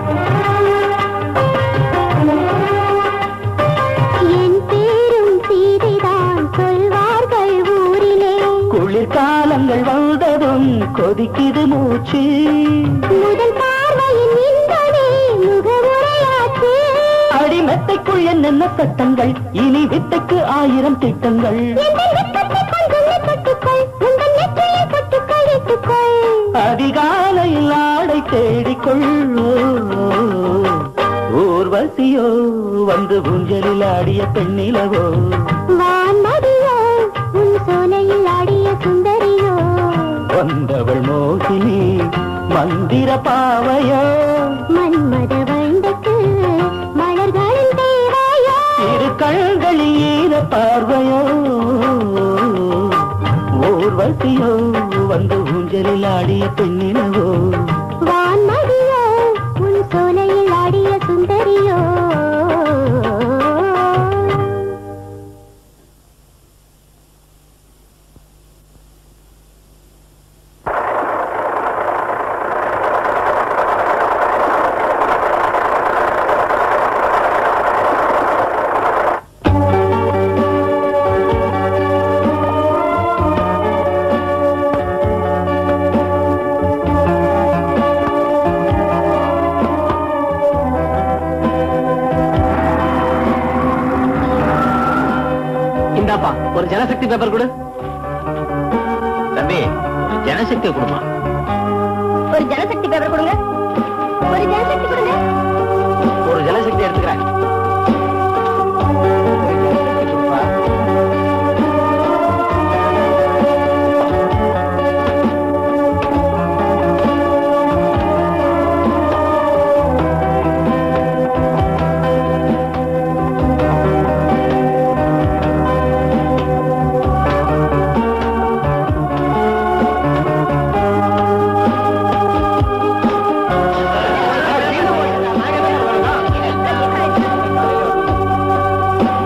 என் பேரும் சீதைதான் சொல்வார்கள் ஊரிலே குளிர்காலங்கள் வந்ததும் கொதிக்குது மூச்சு முதல் பார்வையின் இன்பமே முகமுறையாச்சு அடிமெத்தைக்குள் என்னென்ன சட்டங்கள் இனி வித்தைக்கு ஆயிரம் திட்டங்கள் எங்கள் வெட்கத்தை கொஞ்சம் தொட்டுக்கொள் உங்கள் நெற்றியில் தொட்டுக்கள் இட்டுக்கொள் அதிகாலையில் ஆடை தேடிக்கொள் ஊர்வசியோ வந்து ஊஞ்சலில் ஆடிய பெண்ணிலவோ வான்மதியோ உன் சோலையில் ஆடிய சுந்தரியோ வந்தவள் மோகினி மந்திர பாவையோ மன்மத வண்டக்கு மலர்களின் தேவாயோ இரு கண்களில் ஈர பார்வையோ ஊர்வசியோ வந்து ஊஞ்சலில் ஆடிய பெண்ணினவோ வான்மதியோ உன் சோலையில் ஆடிய சுந்தரியோ இந்தாப்பா ஒரு ஜனசக்தி பேப்பர் கொடு தம்பி ஜனசக்தி குடும்பம் ஒரு ஜனசக்தி பேப்பர் கொடுங்க ஒரு ஜனசக்தி கொடுங்க ஒரு ஜனசக்தி எடுத்துக்கிறேன்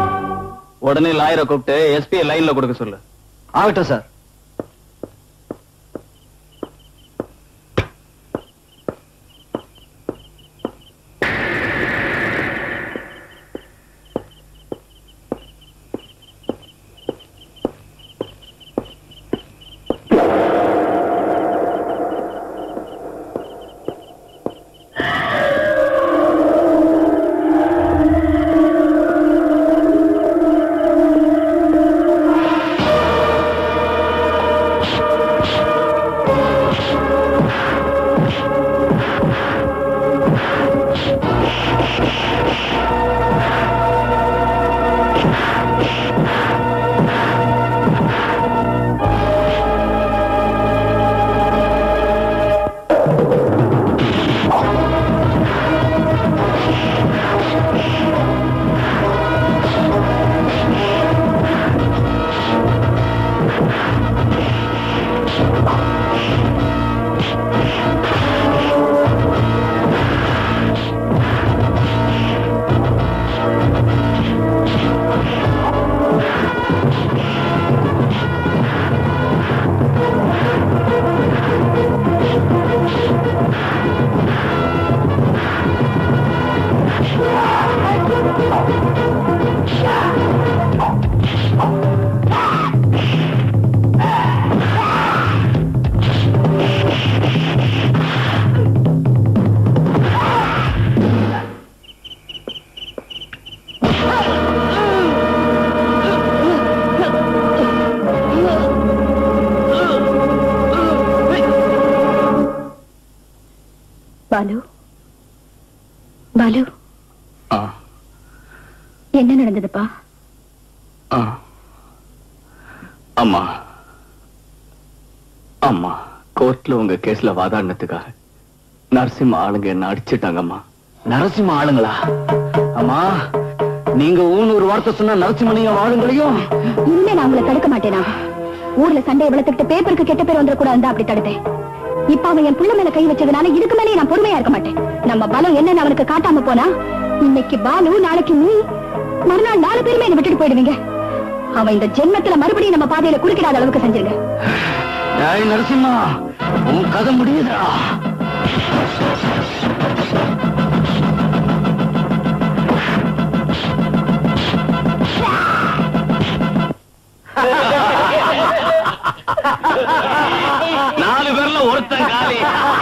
உடனே லாயரை கூப்பிட்டு எஸ்பி லைன்ல கொடுக்க சொல்லு ஆகட்டும் சார் பாலு பாலு ஆ, என்ன நடந்ததுப்பா ஆ. அம்மா அம்மா கோர்ட்ல உங்க கேஸ்ல வாதாடினதுக்காக நரசிம்ம ஆளுங்க என்ன அடிச்சிட்டாங்கம்மா நரசிம்ம ஆளுங்களா அம்மா நீங்க ஊன்னு ஒரு வார்த்தை சொன்னா நரசிம்மனையும் ஆளுங்களையும் இனிமே நான் உங்களை தடுக்க மாட்டேனா ஊர்ல சண்டையை வளர்த்துக்கிட்டு பேப்பருக்கு கெட்ட பேர் வந்துடக்கூடாது அப்படி தடுத்தேன் இப்ப அவன் என் புள்ள மேல கை வச்சதுனால இதுக்கு மேலே நான் பொறுமையா இருக்க மாட்டேன் நம்ம பலம் என்னன்னு அவனுக்கு காட்டாம போனா இன்னைக்கு பாலு நாளைக்கு நீ மறுநாள் நாலு பேருமே என்னை விட்டுட்டு போயிடுவீங்க அவன் இந்த ஜென்மத்துல மறுபடியும் நம்ம பாதையில குறுக்கிடாத அளவுக்கு செஞ்சிருங்க டேய் நரசிம்மா உன் கதை முடியுதா நாலு பேர்ல ஒருத்தன் காலி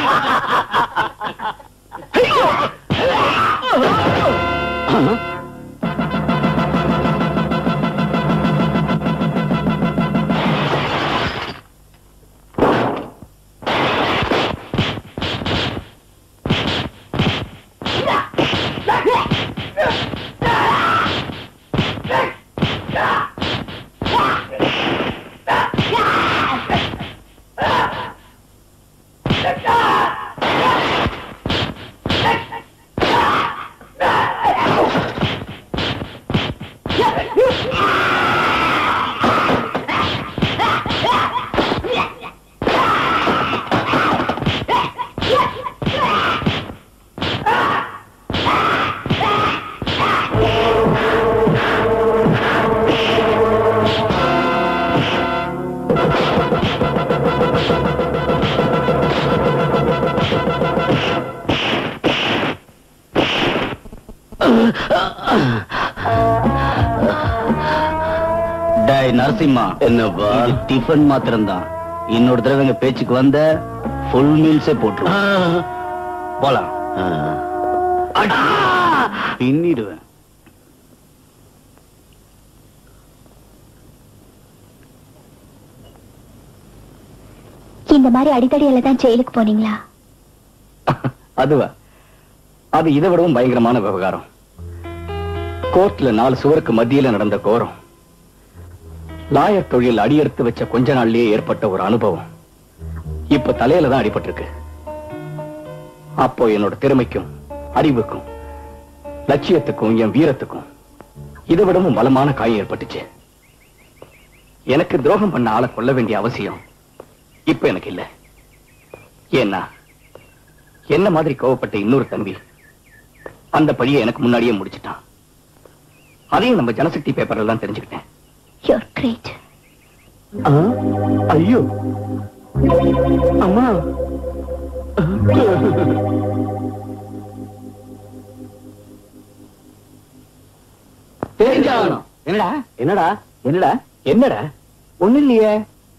டேய் நரசிம்மா என்னப்பா இது டிஃபன் மாத்திரம்தான் இன்னொரு தடவை எங்க பேச்சுக்கு வந்த ஃபுல் மீல்ஸே போட்டுருவோம் போலாம் அடி. பின்னிடுவேன் இந்த மாதிரி அடித்தடியில தான் ஜெயிலுக்கு போனீங்களா அதுவா அது இதை விடவும் பயங்கரமான விவகாரம் கோர்ட்ல நாலு சுவருக்கு மத்தியில நடந்த கோரம் லாயர் தொழில் அடியெடுத்து வச்ச கொஞ்ச நாள்லயே ஏற்பட்ட ஒரு அனுபவம் இப்ப தலையில தான் அடிபட்டிருக்கு அப்போ என்னோட திறமைக்கும் அறிவுக்கும் லட்சியத்துக்கும் என் வீரத்துக்கும் இதை விடவும் பலமான காயம் ஏற்பட்டுச்சு எனக்கு துரோகம் பண்ண ஆளை கொல்ல வேண்டிய அவசியம் இப்ப எனக்கு இல்ல ஏன்னா என்ன மாதிரி கோவப்பட்ட இன்னொரு தம்பி அந்த பழியை எனக்கு முன்னாடியே முடிச்சிட்டான் அதையும் நம்ம ஜனசக்தி பேப்பர்ல தான் தெரிஞ்சுக்கிட்டேன் யூர் கிரேட் ஐயோ அம்மா தெரிஞ்சாகணும் என்னடா என்னடா என்னடா என்னடா ஒண்ணு இல்லையே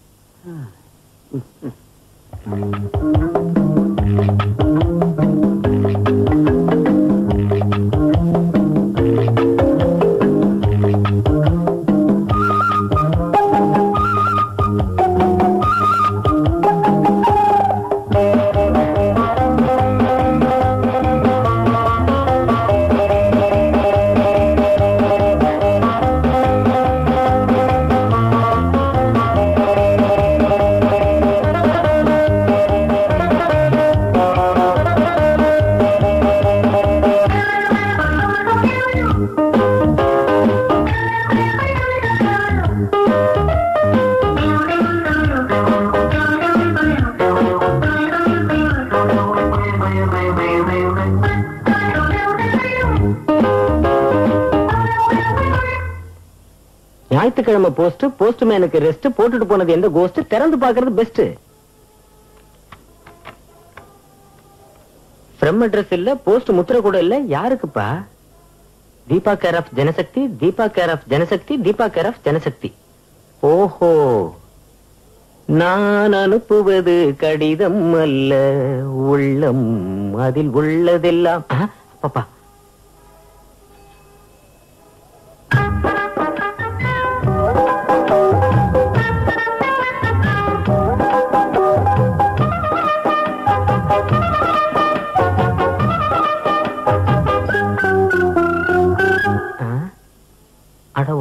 ஞாயிற்றுக்கிழமை போஸ்ட் போஸ்ட் மேனுக்கு ரெஸ்ட் போட்டுட்டு போனது எந்த கோஸ்ட் திறந்து பாக்குறது பெஸ்ட் ஃப்ரம் அட்ரஸ் இல்ல போஸ்ட் முத்திர கூட இல்ல யாருக்குப்பா Deepa care of Janasakthi Deepa care of Janasakthi Deepa care of Janasakthi ஓஹோ நான் அனுப்புவது கடிதம் அல்ல உள்ளம் அதில் உள்ளதெல்லாம் ஆ, பாப்பா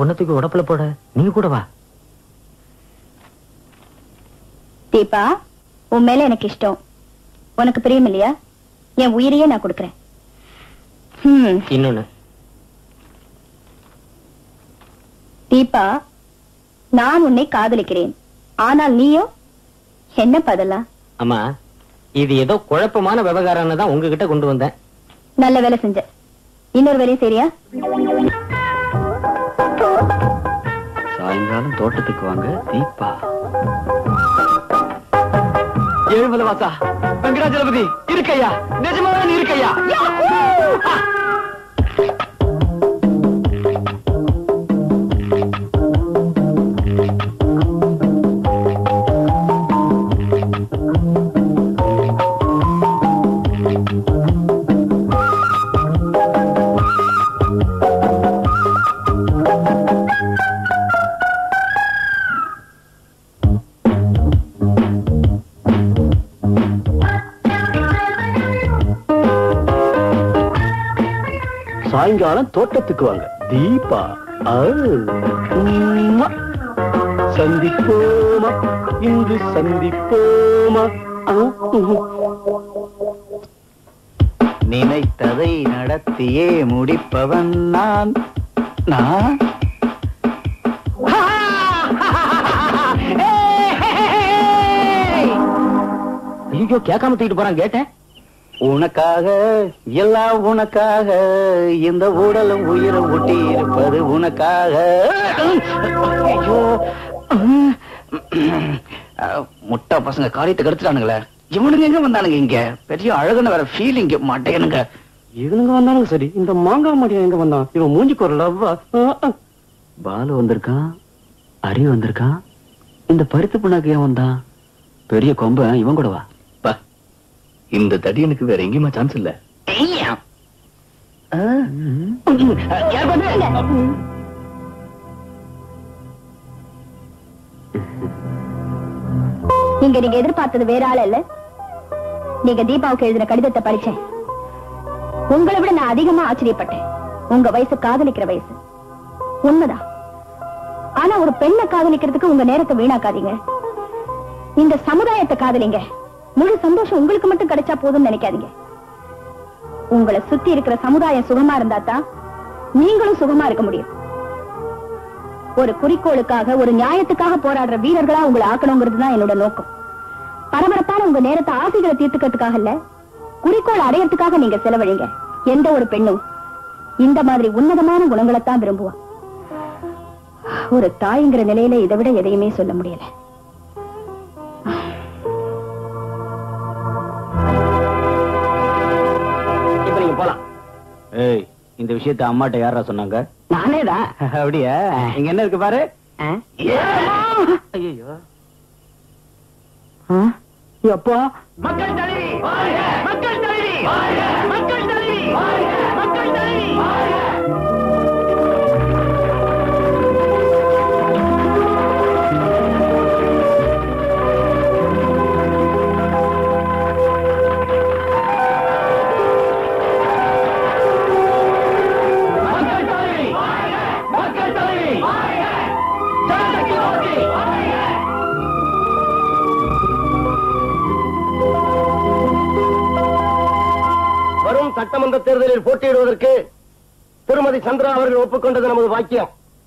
ஒன்னத்துக்கு உடப்புல போட நீ கூட வா தீபா உன் மேல எனக்கு இஷ்டம் உனக்கு பிரியம் இல்லையா என் உயிரையே நான் கொடுக்கறேன் ஹம், இன்னொன்னு தீபா நான் உன்னை காதலிக்கிறேன் ஆனால் நீயோ என்ன பதலாம் அம்மா இது ஏதோ குழப்பமான விவகாரம்னு தான் உங்ககிட்ட கொண்டு வந்தேன் நல்ல வேலை செஞ்ச இன்னொரு வேலையும் சரியா சாயங்காலம் தோட்டத்துக்கு வாங்க தீபா ஏழுமலவாசா வெங்கடாஜலபதி இருக்கையா நிஜமான இருக்கையா சாயங்காலம் தோட்டத்துக்கு வாங்க தீபா ஆ. உம்மா. சந்திப்போமா இன்று சந்திப்போமா ஆ. நினைத்ததை நடத்தியே முடிப்பவன் நான் நான் ஐயோ கேட்காம தூக்கிட்டு போறான் கேட்டேன் உனக்காக எல்லாம் உனக்காக இந்த உடலும் உயிரும் ஒட்டி இருப்பது உனக்காக ஐயோ முட்டா பசங்க காரியத்தை கெடுத்துட்டானுங்களே இவனுங்க எங்க வந்தானுங்க இங்க பெரிய அழகுன்னு வேற ஃபீலிங் மாட்டேனுங்க இவனுங்க வந்தாலும் சரி இந்த மாங்காய் மடியா எங்க வந்தான் இவன் மூஞ்சிக்கு ஒரு லவ்வா பாலு வந்திருக்கான் அரி வந்திருக்கான் இந்த பருத்து புண்ணாக்கு ஏன் வந்தான் பெரிய கொம்பன் இவன் கூட வா இந்த தடியனுக்கு வேற எங்கேயுமா சான்ஸ் இல்ல இங்க நீங்க எதிர்பார்த்தது வேற ஆள் இல்ல நீங்க தீபாவுக்கு எழுதின கடிதத்தை படிச்சேன் உங்களை விட நான் அதிகமா ஆச்சரியப்பட்டேன் உங்க வயசு காதலிக்கிற வயசு உண்மைதான் ஆனா ஒரு பெண்ணை காதலிக்கிறதுக்கு உங்க நேரத்தை வீணாக்காதீங்க இந்த சமுதாயத்தை காதலிங்க முழு சந்தோஷம் உங்களுக்கு மட்டும் கிடைச்சா போதும்னு நினைக்காதீங்க உங்களை சுத்தி இருக்கிற சமுதாயம் சுகமா இருந்தா தான் நீங்களும் சுகமா இருக்க முடியும் ஒரு குறிக்கோளுக்காக ஒரு நியாயத்துக்காக போராடுற வீரர்களா உங்களை ஆக்கணுங்கிறது தான் என்னோட நோக்கம் பரபரப்பான உங்க நேரத்தை ஆசைகளை தீர்த்துக்கிறதுக்காக இல்ல குறிக்கோள் அடையறதுக்காக நீங்க செலவழிங்க எந்த ஒரு பெண்ணும் இந்த மாதிரி உன்னதமான குணங்களைத்தான் விரும்புவா ஒரு தாய்ங்கிற நிலையில இதை விட எதையுமே சொல்ல முடியல இப்ப நீங்க போலாம் ஏய் இந்த விஷயத்தை அம்மாட்ட யாரா சொன்னாங்க நானேதான் அப்படியா இங்க என்ன இருக்கு பாரு ஐயோ அப்பா மக்கள் தலைவி மக்கள் தலைவி மக்கள் தலைவி மக்கள் தலைவி மக்கள் தலைவி மக்கள் தலைவி ஜனசக்தி நோக்கி வரும் சட்டமன்ற தேர்தலில் போட்டியிடுவதற்கு திருமதி சந்திரா அவர்கள் ஒப்புக்கொண்டது நமது வாக்கியம்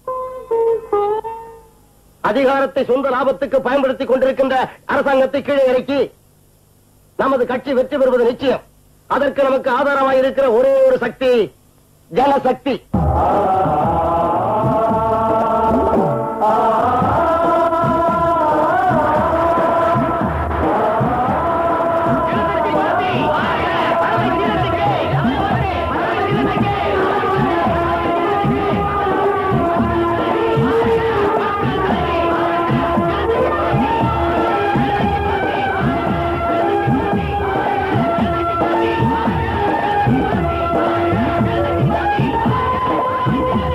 அதிகாரத்தை சொந்த லாபத்துக்கு பயன்படுத்திக் கொண்டிருக்கின்ற அரசாங்கத்தை கீழே இறக்கி நமது கட்சி வெற்றி பெறுவது நிச்சயம் அதற்கு நமக்கு ஆதாரமாக இருக்கிற ஒரே ஒரு சக்தி ஜனசக்தி மக்கள்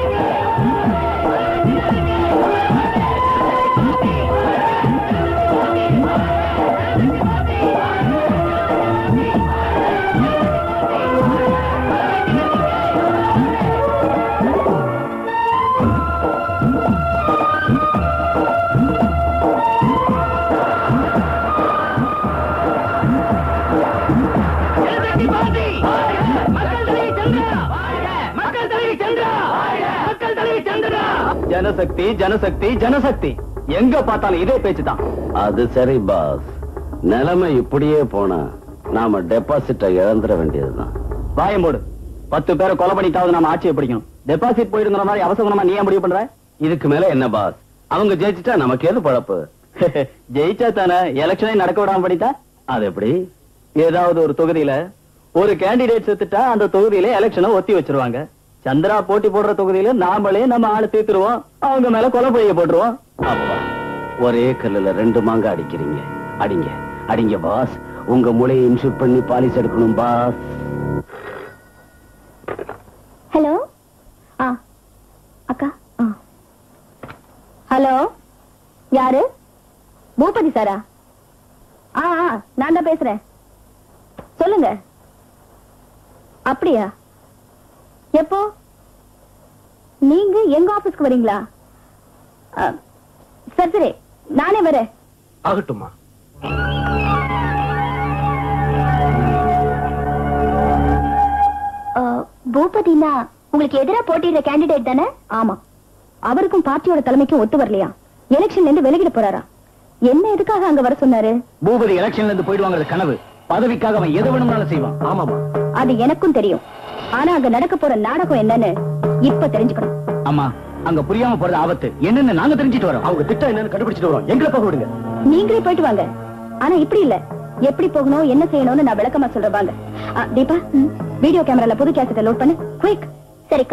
ஜனசக்தி ஜனசக்தி ஜனசக்தி எங்க பார்த்தாலும் இதே பேச்சு தான் அது சரி பாஸ் நிலைமை இப்படியே போனா நாம டெபாசிட்ட இழந்துட வேண்டியதுதான் வாயம் போடு பத்து பேரை கொலை பண்ணிட்டாவது நாம ஆட்சியை பிடிக்கணும் டெபாசிட் போயிருங்கிற மாதிரி அவசரமா நீ ஏன் முடிவு பண்ற இதுக்கு மேல என்ன பாஸ் அவங்க ஜெயிச்சுட்டா நமக்கு எது பழப்பு ஜெயிச்சா தானே எலெக்ஷனே நடக்க விடாம பண்ணிட்டா அது எப்படி ஏதாவது ஒரு தொகுதியில ஒரு கேண்டிடேட் செத்துட்டா அந்த தொகுதியில எலெக்ஷனை ஒத்தி வச்சிருவாங்க சந்திரா போட்டி போடுற தொகுதியில நாமளே நம்ம ஆளு தீர்த்துருவோம் அவங்க மேல கொலை பைய போட்டுருவோம் அப்பா ஒரே கல்லுல ரெண்டு மாங்க அடிக்கிறீங்க அடிங்க அடிங்க பாஸ் உங்க மூளையை இன்சூட் பண்ணி பாலிஸ் எடுக்கணும் பாஸ் ஹலோ ஆ அக்கா ஆ ஹலோ யாரு பூபதி சாரா ஆ ஆ நான் தான் பேசுறேன் சொல்லுங்க அப்படியா எப்போ நீங்க எங்க ஆபீஸ்க்கு வரீங்களா ஆ, சரி சரி நானே வரேன் ஆகட்டுமா ஆ, பூபதினா உங்களுக்கு எதிரா போட்டியிடுற கேண்டிடேட் தானே ஆமா அவருக்கும் பார்ட்டியோட தலைமைக்கும் ஒத்து வரலையா எலெக்ஷன்ல இருந்து விலகிட போறாரா என்ன எதுக்காக அங்க வர சொன்னாரு பூபதி எலெக்ஷன்ல இருந்து போயிடுவாங்கிறது கனவு பதவிக்காக அவன் எது வேணும்னாலும் செய்வான் ஆமாமா அது எனக்கும் தெரியும் ஆனா அங்க நடக்க போற நாடகம் என்னன்னு இப்ப தெரிஞ்சுக்கணும் ஆமா அங்க புரியாம போறது ஆபத்து என்னன்னு நாங்க தெரிஞ்சிட்டு வரோம் அவங்க திட்டம் என்னன்னு கண்டுபிடிச்சிட்டு வரோம் எங்களை போக விடுங்க நீங்களே போயிட்டு வாங்க ஆனா இப்படி இல்ல எப்படி போகணும் என்ன செய்யணும்னு நான் விளக்கமா சொல்றேன் வாங்க ஆ, தீபா வீடியோ கேமரால புது கேசட்டை லோட் பண்ணு குயிக் சரிக்கா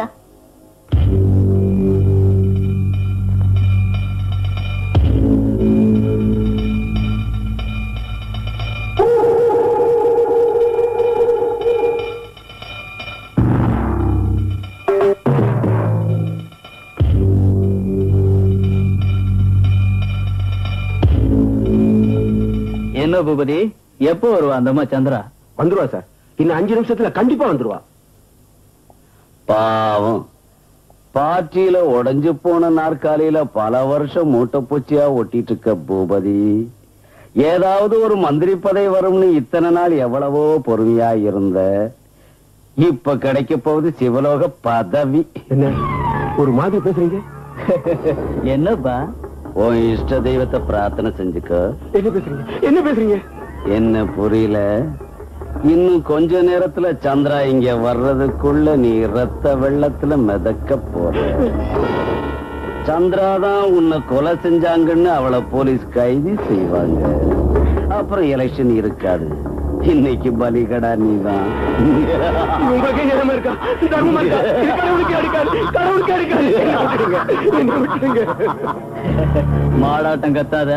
என்ன பூபதி எப்போ வருவா அந்த அம்மா சந்திரா வந்துருவா சார் இன்னும் அஞ்சு நிமிஷத்துல கண்டிப்பா வந்துருவா பாவம் பார்ட்டியில உடைஞ்சு போன நாற்காலியில பல வருஷம் மூட்டை பூச்சியா ஒட்டிட்டு இருக்க பூபதி ஏதாவது ஒரு மந்திரி பதவி வரும்னு இத்தனை நாள் எவ்வளவோ பொறுமையா இருந்த இப்ப கிடைக்க போகுது சிவலோக பதவி என்ன ஒரு மாதிரி பேசுறீங்க என்னப்பா உன் இஷ்ட தெய்வத்தை பிரார்த்தனை செஞ்சுக்க என்ன பேசுறீங்க என்ன பேசுறீங்க என்ன புரியல இன்னும் கொஞ்ச நேரத்துல சந்திரா இங்க வர்றதுக்குள்ள நீ ரத்த வெள்ளத்துல மிதக்க போற சந்திரா தான் உன்னை கொலை செஞ்சாங்கன்னு அவளை போலீஸ் கைது செய்வாங்க அப்புறம் எலெக்ஷன் இருக்காது இன்னைக்கு பலிகடா நீதான் உங்களுக்கு நேரமா இருக்கா தர்மமா இருக்கா இது கடவுளுக்கு அடிக்காது கடவுளுக்கு அடிக்காது என்ன விட்டுடுங்க என்ன விட்டுடுங்க மாடாட்டம் கத்தாத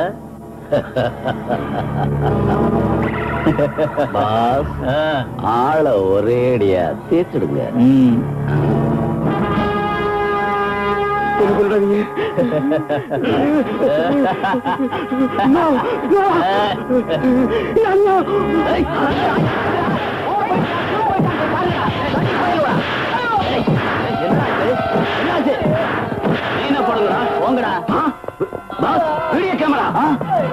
பாஸ் ஆ, ஆளை ஒரேடியா தேய்ச்சிடுங்க ம். என்ன சொல்றாதீங்க No, no. அண்ணா. என்னாச்சு? நீ என்ன போடுங்கடா போங்கடா ஆ? பாஸ் வீடியோ கேமரா ஆ?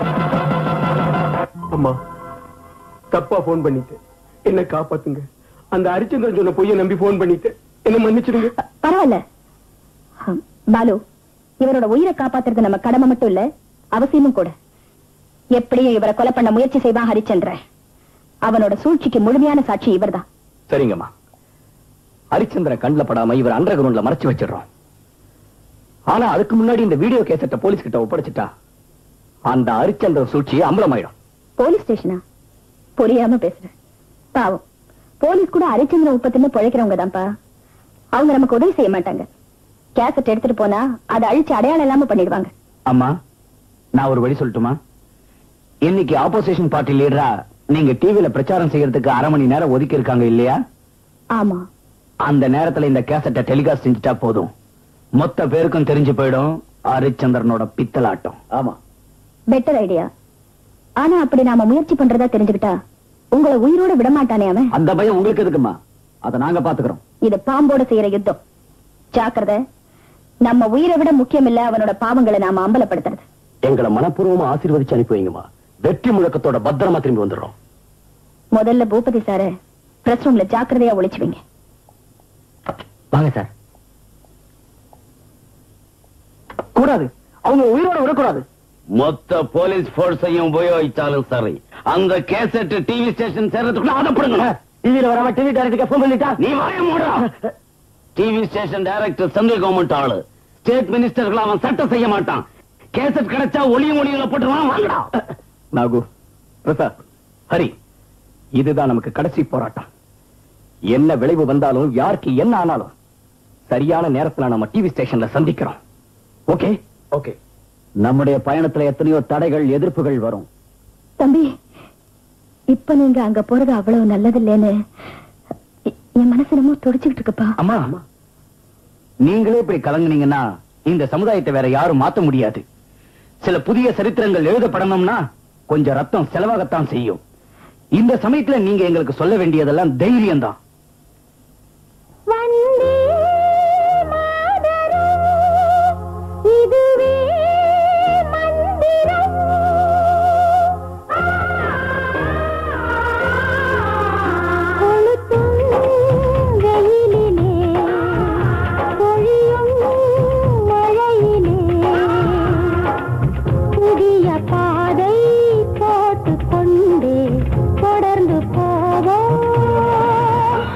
அம்மா தப்பா போன் பண்ணிட்டேன் என்ன காப்பாத்துங்க அந்த ஹரிச்சந்திரன் சொன்ன பொய்ய நம்பி போன் பண்ணிட்டேன் என்ன மன்னிச்சிடுங்க பரவாயில்ல ஹம், பாலு இவரோட உயிரை காப்பாத்துறது நம்ம கடமை மட்டும் இல்ல அவசியமும் கூட எப்படியும் இவரை கொலை பண்ண முயற்சி செய்வான் ஹரிச்சந்திரன் அவனோட சூழ்ச்சிக்கு முழுமையான சாட்சி இவர்தான் சரிங்கம்மா ஹரிச்சந்திர கண்ணுல படாம இவர் அண்டர் கிரவுண்ட்ல மறைச்சு வச்சிடுறோம் ஆனா அதுக்கு முன்னாடி இந்த வீடியோ கேசட்ட போலீஸ் கிட்ட ஒப்படைச்சிட்டா அந்த ஹரிச்சந்திர சூழ்ச்சி அம்பலமாயிடும் போலீஸ் ஸ்டேஷனா புரியாம பேசுறேன் பாவம் போலீஸ் கூட ஹரிச்சந்திரன் உப்பத்தின்னு பிழைக்கிறவங்க தான்ப்பா அவங்க நமக்கு உதவி செய்ய மாட்டாங்க கேசட் எடுத்துட்டு போனா அதை அழிச்சு அடையாளம் இல்லாம பண்ணிடுவாங்க அம்மா நான் ஒரு வழி சொல்லட்டுமா இன்னைக்கு ஆப்போசிஷன் பார்ட்டி லீடரா நீங்க டிவில பிரச்சாரம் செய்யறதுக்கு அரை மணி நேரம் ஒதுக்கி இருக்காங்க இல்லையா ஆமா அந்த நேரத்துல இந்த கேசட்டை டெலிகாஸ்ட் செஞ்சுட்டா போதும் மொத்த பேருக்கும் தெரிஞ்சு போயிடும் ஹரிச்சந்திரனோட பித்தலாட்டம் ஆமா பெட்டர் ஐடியா ஆனா அப்படி நாம முயற்சி பண்றதா தெரிஞ்சுக்கிட்டா உங்களை உயிரோட விடமாட்டானே அவன் அந்த பயம் உங்களுக்கு எதுக்குமா அதை நாங்க பாத்துக்கிறோம் இது பாம்போட செய்யற யுத்தம் ஜாக்கிரதை நம்ம உயிரை விட முக்கியம் இல்ல அவனோட பாவங்களை நாம அம்பலப்படுத்துறது எங்களை மனப்பூர்வமா ஆசீர்வதிச்சு அனுப்பி வைங்கம்மா வெற்றி முழக்கத்தோட பத்திரமா திரும்பி வந்துடுறோம் முதல்ல பூபதி சார பிரஸ் ரூம்ல ஜாக்கிரதையா ஒளிச்சு வைங்க வாங்க சார் கூடாது அவங்க உயிரோட விடக்கூடாது மொத்த போலீஸ் போர்ஸையும் உபயோகிச்சாலும் சரி அந்த கேசட் டிவி ஸ்டேஷன் சேர்றதுக்குள்ள ஆதப்படுங்க டிவியில வராம டிவி டைரக்டருக்கு ஃபோன் பண்ணிட்டா நீ வாய மூடா TV station director central government ஆளு ஸ்டேட் மினிஸ்டர்கள் அவன் சட்டம் செய்ய மாட்டான் கேசட் கிடைச்சா ஒளியும் ஒளியில போட்டுருவான் வாங்கடா நாகு பிரசாத் ஹரி இதுதான் நமக்கு கடைசி போராட்டம் என்ன விளைவு வந்தாலும் யாருக்கு என்ன ஆனாலும் சரியான நேரத்துல நம்ம டிவி ஸ்டேஷன்ல சந்திக்கிறோம் ஓகே ஓகே நம்முடைய பயணத்துல எத்தனையோ தடைகள் எதிர்ப்புகள் வரும் தம்பி இப்ப நீங்க அங்க போறது அவ்வளவு நல்லது இல்லைன்னு என் மனசு என்னமோ துடிச்சுக்கிட்டு இருக்குப்பா அம்மா நீங்களே இப்படி கலங்குனீங்கன்னா இந்த சமுதாயத்தை வேற யாரும் மாத்த முடியாது சில புதிய சரித்திரங்கள் எழுதப்படணும்னா கொஞ்சம் ரத்தம் செலவாகத்தான் செய்யும் இந்த சமயத்துல நீங்க எங்களுக்கு சொல்ல வேண்டியதெல்லாம் தைரியம் தான் வந்தே மாதரம் இதுவே மந்திரம் கொளுத்தும் வெயிலிலே பொழியும் மழையிலே புதிய பாதை போட்டுக் கொண்டே தொடர்ந்து போவோம்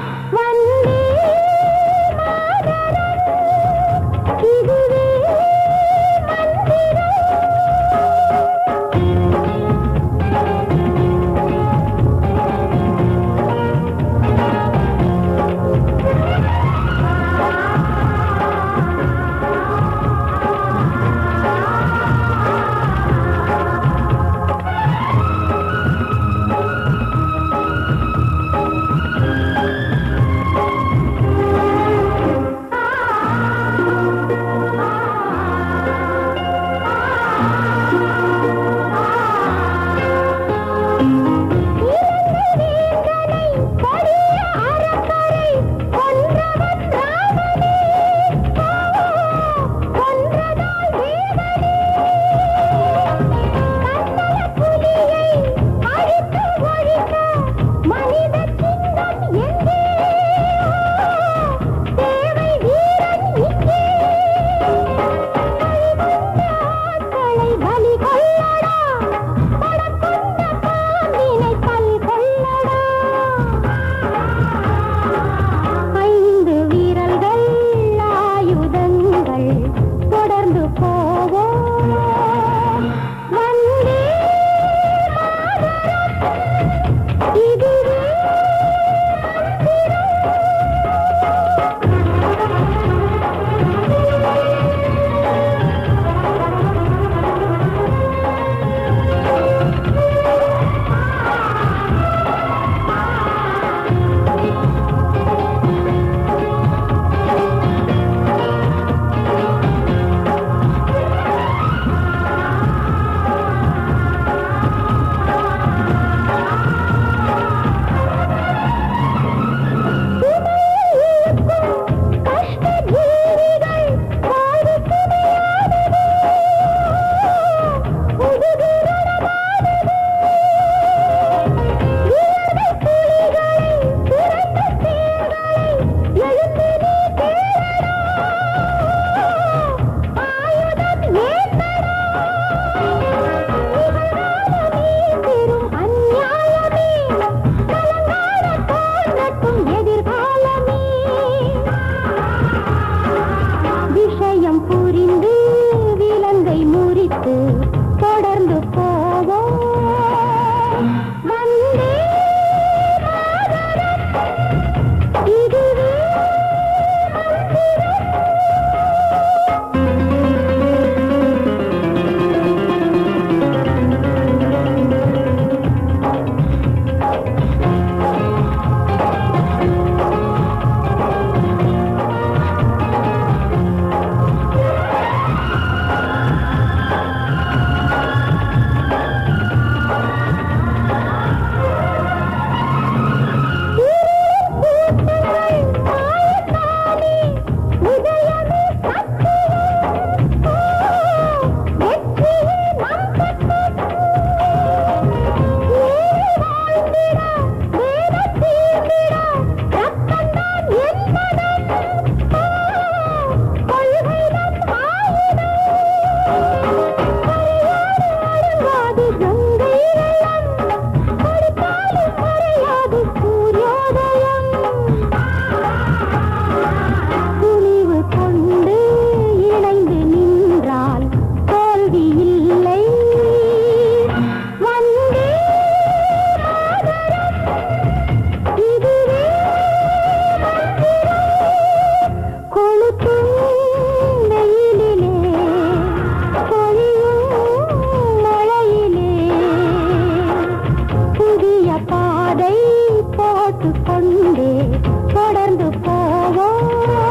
வைத்துக் கொண்டே தொடர்ந்து போவோம்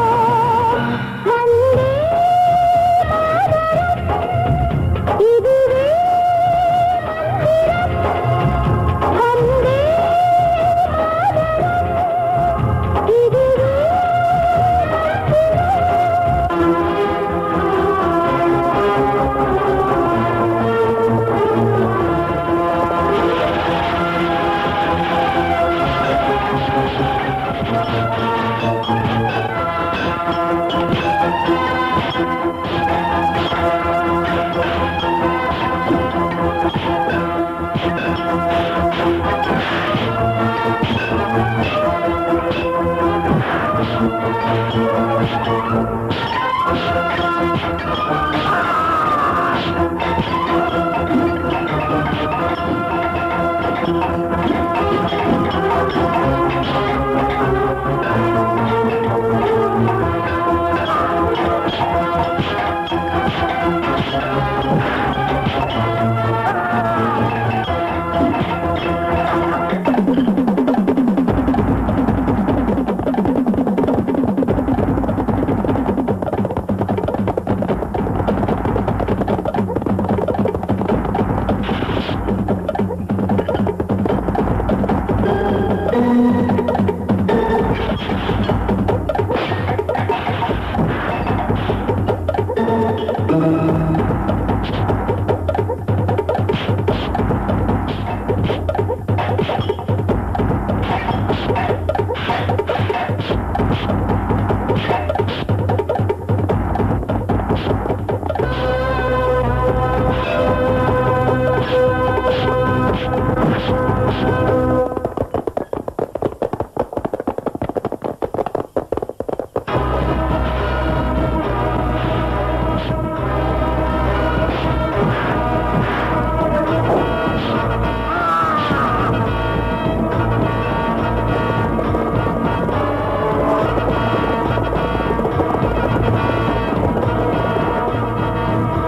வந்தே மாதரம் இதுவே மந்திரம். வந்தே மாதரம் இதுவே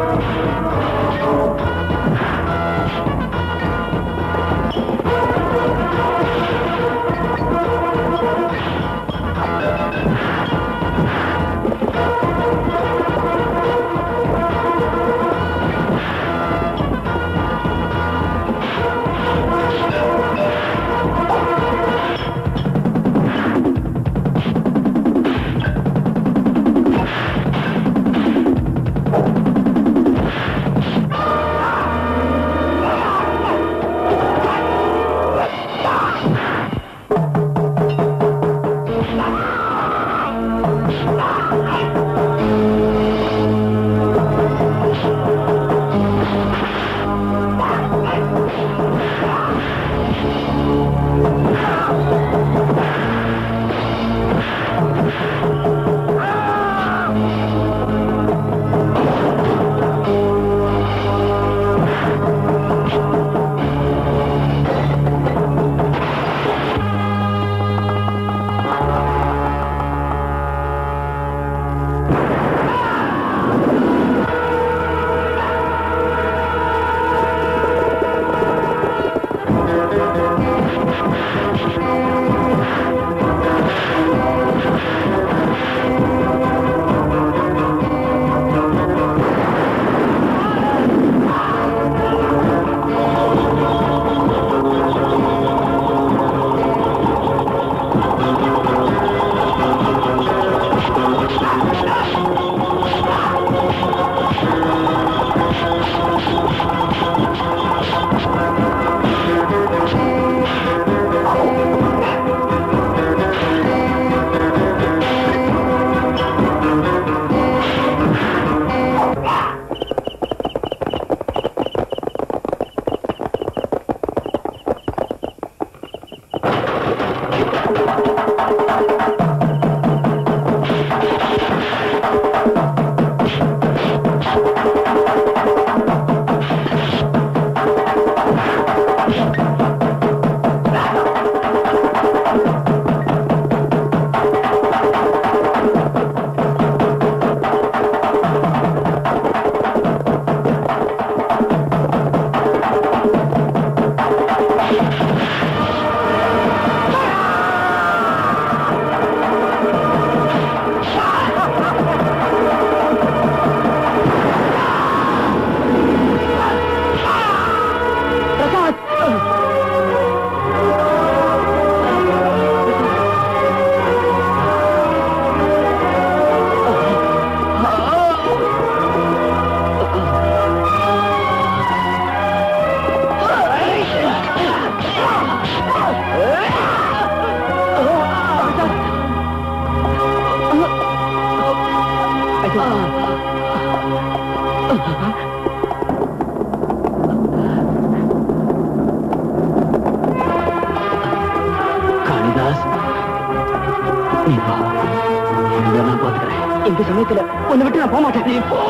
ஆ காளிதாஸ் நீ வா இதை நான் பார்த்துக்கிறேன் இந்த சமயத்துல உன்னை விட்டு நான் போக மாட்டேன் நீ போ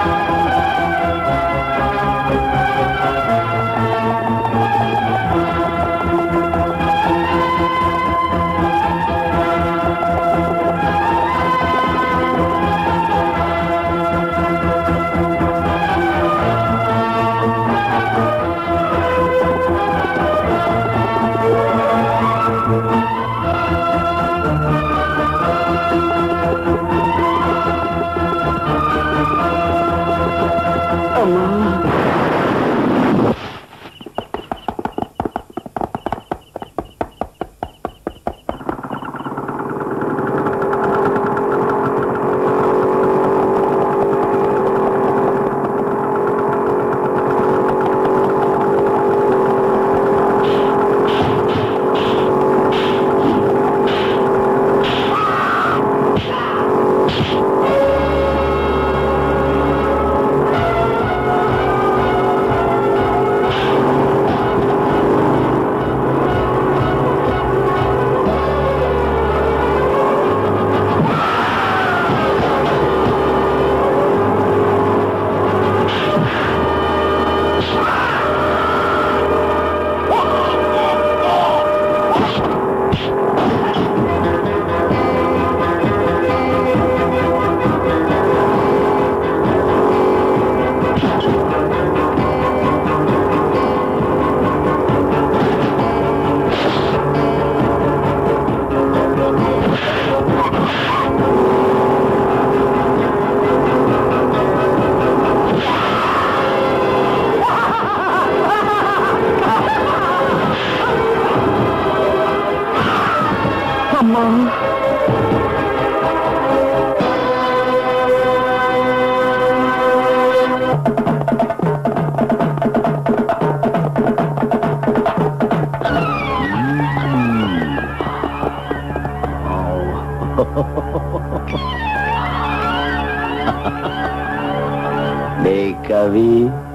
டேய் கவி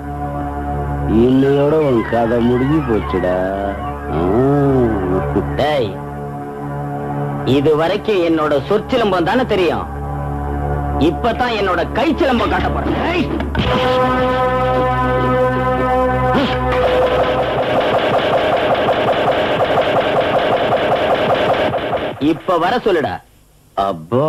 இன்னையோட உன் கதை முடிஞ்சு போச்சுடா ஆ. டேய் இது வரைக்கும் என்னோட சொற்சிலம்பம் தானே தெரியும் இப்பதான் என்னோட கை சிலம்பம் காட்ட போறேன் ஏய்! இப்ப வர சொல்லுடா அப்பா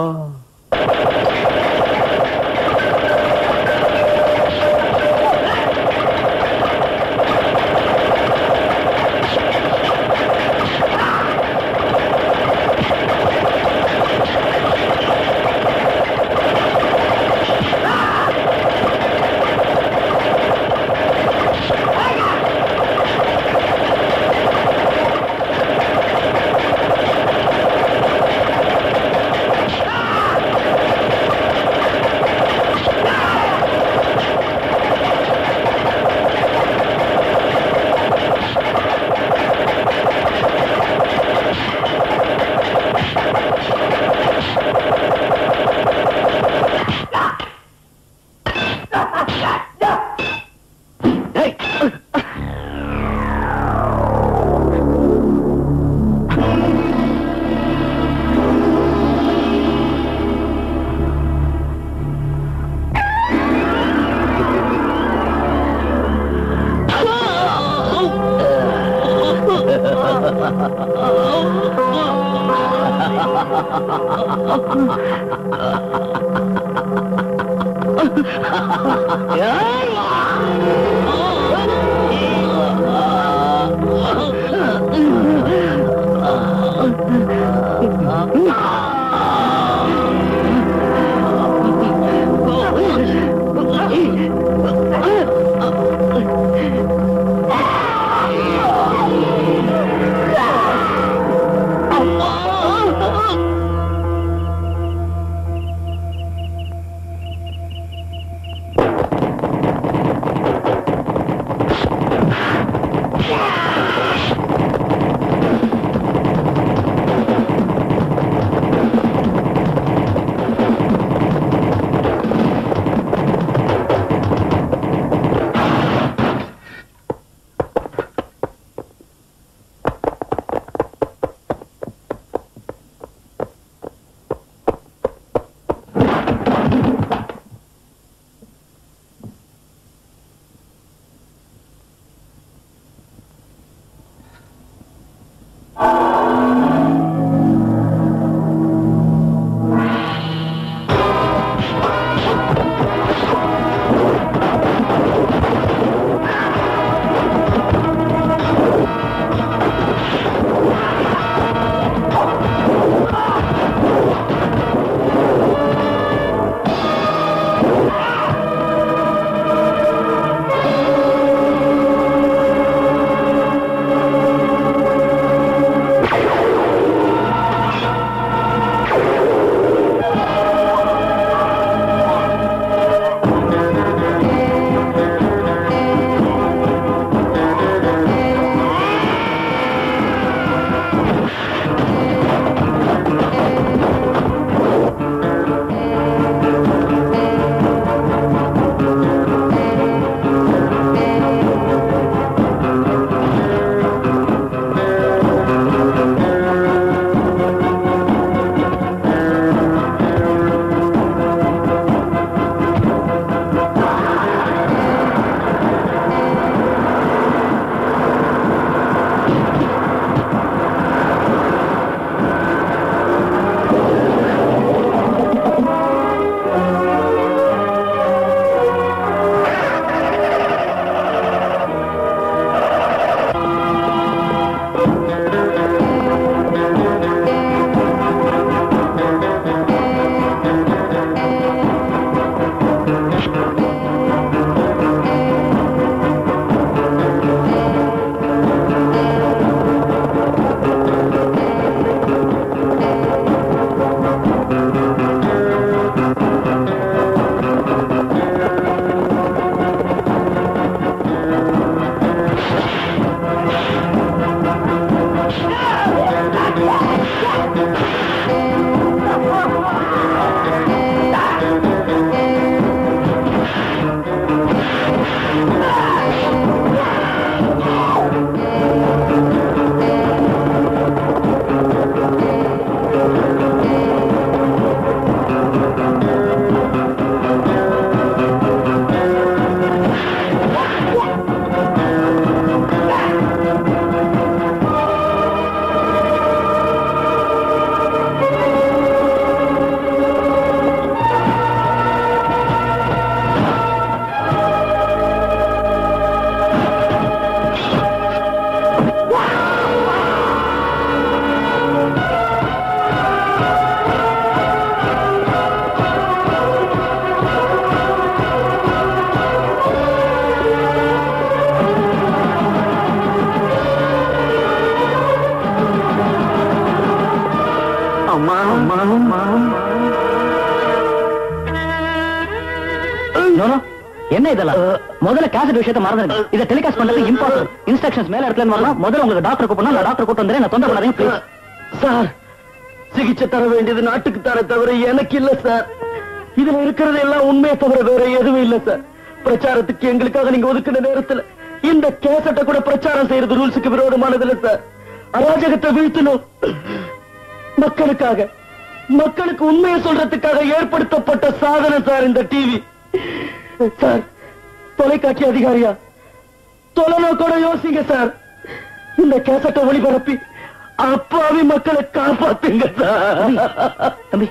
என்ன இதெல்லாம் முதல்ல கேசட் விஷயத்தை மறந்துருங்க இதை டெலிகாஸ்ட் பண்றது இம்பாசிபிள் இன்ஸ்ட்ரக்ஷன்ஸ் மேல இடத்துல வரலாம் முதல்ல உங்களுக்கு டாக்டர் கூப்பிடணும் நான் டாக்டர் கூட்டு வந்துறேன் நான் தொந்தரவு பண்ணாதீங்க ப்ளீஸ் சார் சிகிச்சை தர வேண்டியது நாட்டுக்கு தர தவிர எனக்கு இல்ல சார் இதுல இருக்கிறது எல்லாம் உண்மையை தவிர வேற எதுவும் இல்ல சார் பிரச்சாரத்துக்கு எங்களுக்காக நீங்க ஒதுக்கின நேரத்துல இந்த கேசட்டை கூட பிரச்சாரம் செய்யறது ரூல்ஸுக்கு விரோதமானது இல்ல சார் அராஜகத்தை வீழ்த்தணும் மக்களுக்காக மக்களுக்கு உண்மையை சொல்றதுக்காக ஏற்படுத்தப்பட்ட சாதனை சார் இந்த டிவி சார் தொலைக்காட்சி அதிகாரியா தொலைநோக்கோட யோசிங்க சார் இந்த கேசட்டை ஒளிபரப்பி அப்பாவி மக்களை காப்பாத்துங்க சார் தம்பி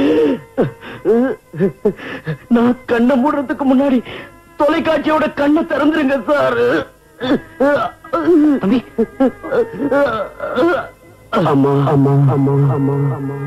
நான் கண்ணை மூடுறதுக்கு முன்னாடி தொலைக்காட்சியோட கண்ணை திறந்துருங்க சார் தம்பி அம்மா அம்மா அம்மா அம்மா அம்மா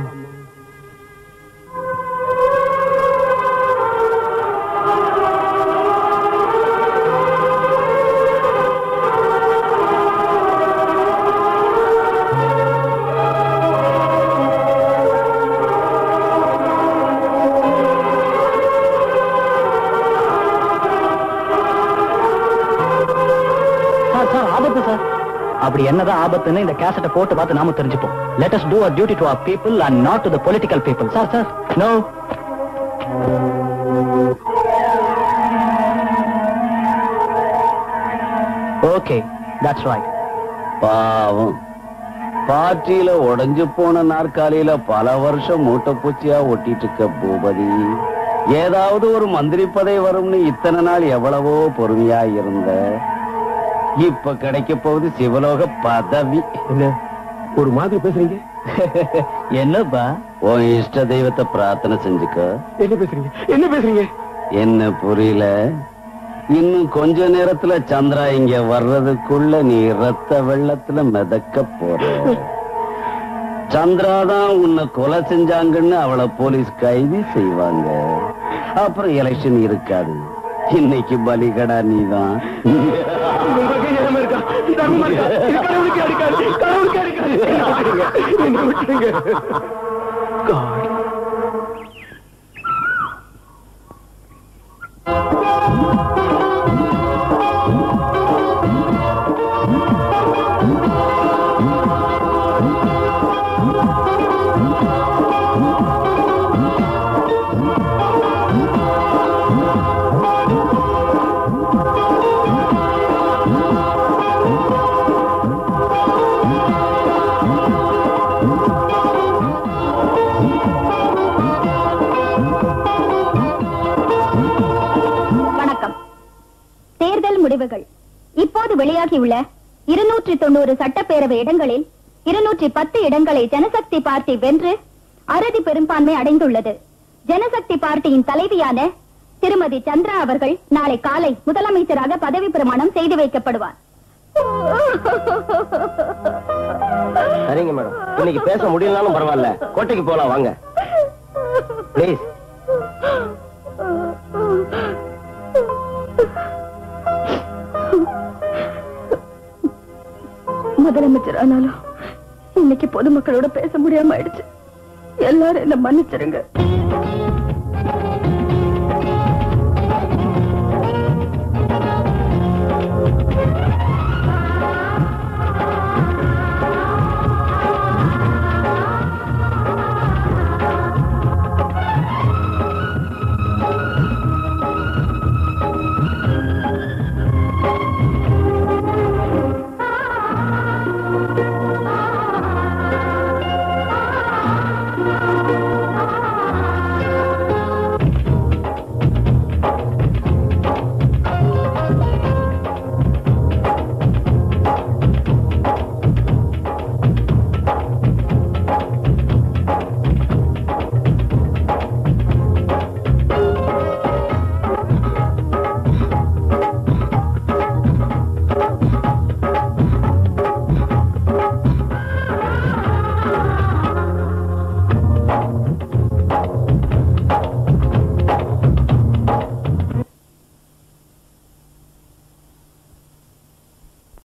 சார் சார் ஆபத்து சார் அப்படி என்னதான் ஆபத்துன்னு இந்த கேசட்டை போட்டு பார்த்து நாம தெரிஞ்சுப்போம் let us do our duty to our people and not to the political people sir sir no okay that's right பாவம் பார்ட்டியில உடைஞ்சு போன நாற்காலியில பல வருஷம் மூட்டைப்பூச்சியா ஒட்டிட்டு இருக்க பூபதி ஏதாவது ஒரு மந்திரி பதவி வரும்னு இத்தனை நாள் எவ்வளவோ பொறுமையா இருந்த இப்ப கிடைக்க போகுது சிவலோக பதவி என்ன ஒரு மாதிரி பேசுறீங்க என்னப்பா உன் இஷ்ட தெய்வத்தை பிரார்த்தனை செஞ்சுக்க என்ன பேசுறீங்க என்ன பேசுறீங்க என்ன புரியல இன்னும் கொஞ்ச நேரத்துல சந்திரா இங்க வர்றதுக்குள்ள நீ ரத்த வெள்ளத்துல மிதக்க போற சந்திரா தான் உன்னை கொலை செஞ்சாங்கன்னு அவளை போலீஸ் கைது செய்வாங்க அப்புறம் எலெக்ஷன் இருக்காது இன்னைக்கு பலிகடா நீதான் உங்களுக்கு நிலைமை இருக்கா தர்மமா இருக்கா இது கடவுளுக்கு அடுக்காது கடவுளுக்கு அடுக்காது என்ன விட்டுருங்க என்ன விட்டுருங்க God. வணக்கம் தேர்தல் முடிவுகள் இப்போது வெளியாகியுள்ள இருநூற்றி தொண்ணூறு சட்டப்பேரவை இடங்களில் இருநூற்றி பத்து இடங்களை ஜனசக்தி பார்ட்டி வென்று அறுதி பெரும்பான்மை அடைந்துள்ளது ஜனசக்தி பார்ட்டியின் தலைவியான திருமதி சந்திரா அவர்கள் நாளை காலை முதலமைச்சராக பதவி பிரமாணம் செய்து வைக்கப்படுவார் சரிங்க மேடம் இன்னைக்கு பேச முடியலனாலும் பரவாயில்ல கோட்டைக்கு போலாம் வாங்க ப்ளீஸ் முதலமைச்சர் ஆனாலும் இன்னைக்கு பொதுமக்களோட பேச முடியாம ஆயிடுச்சு எல்லாரும் என்ன மன்னிச்சிருங்க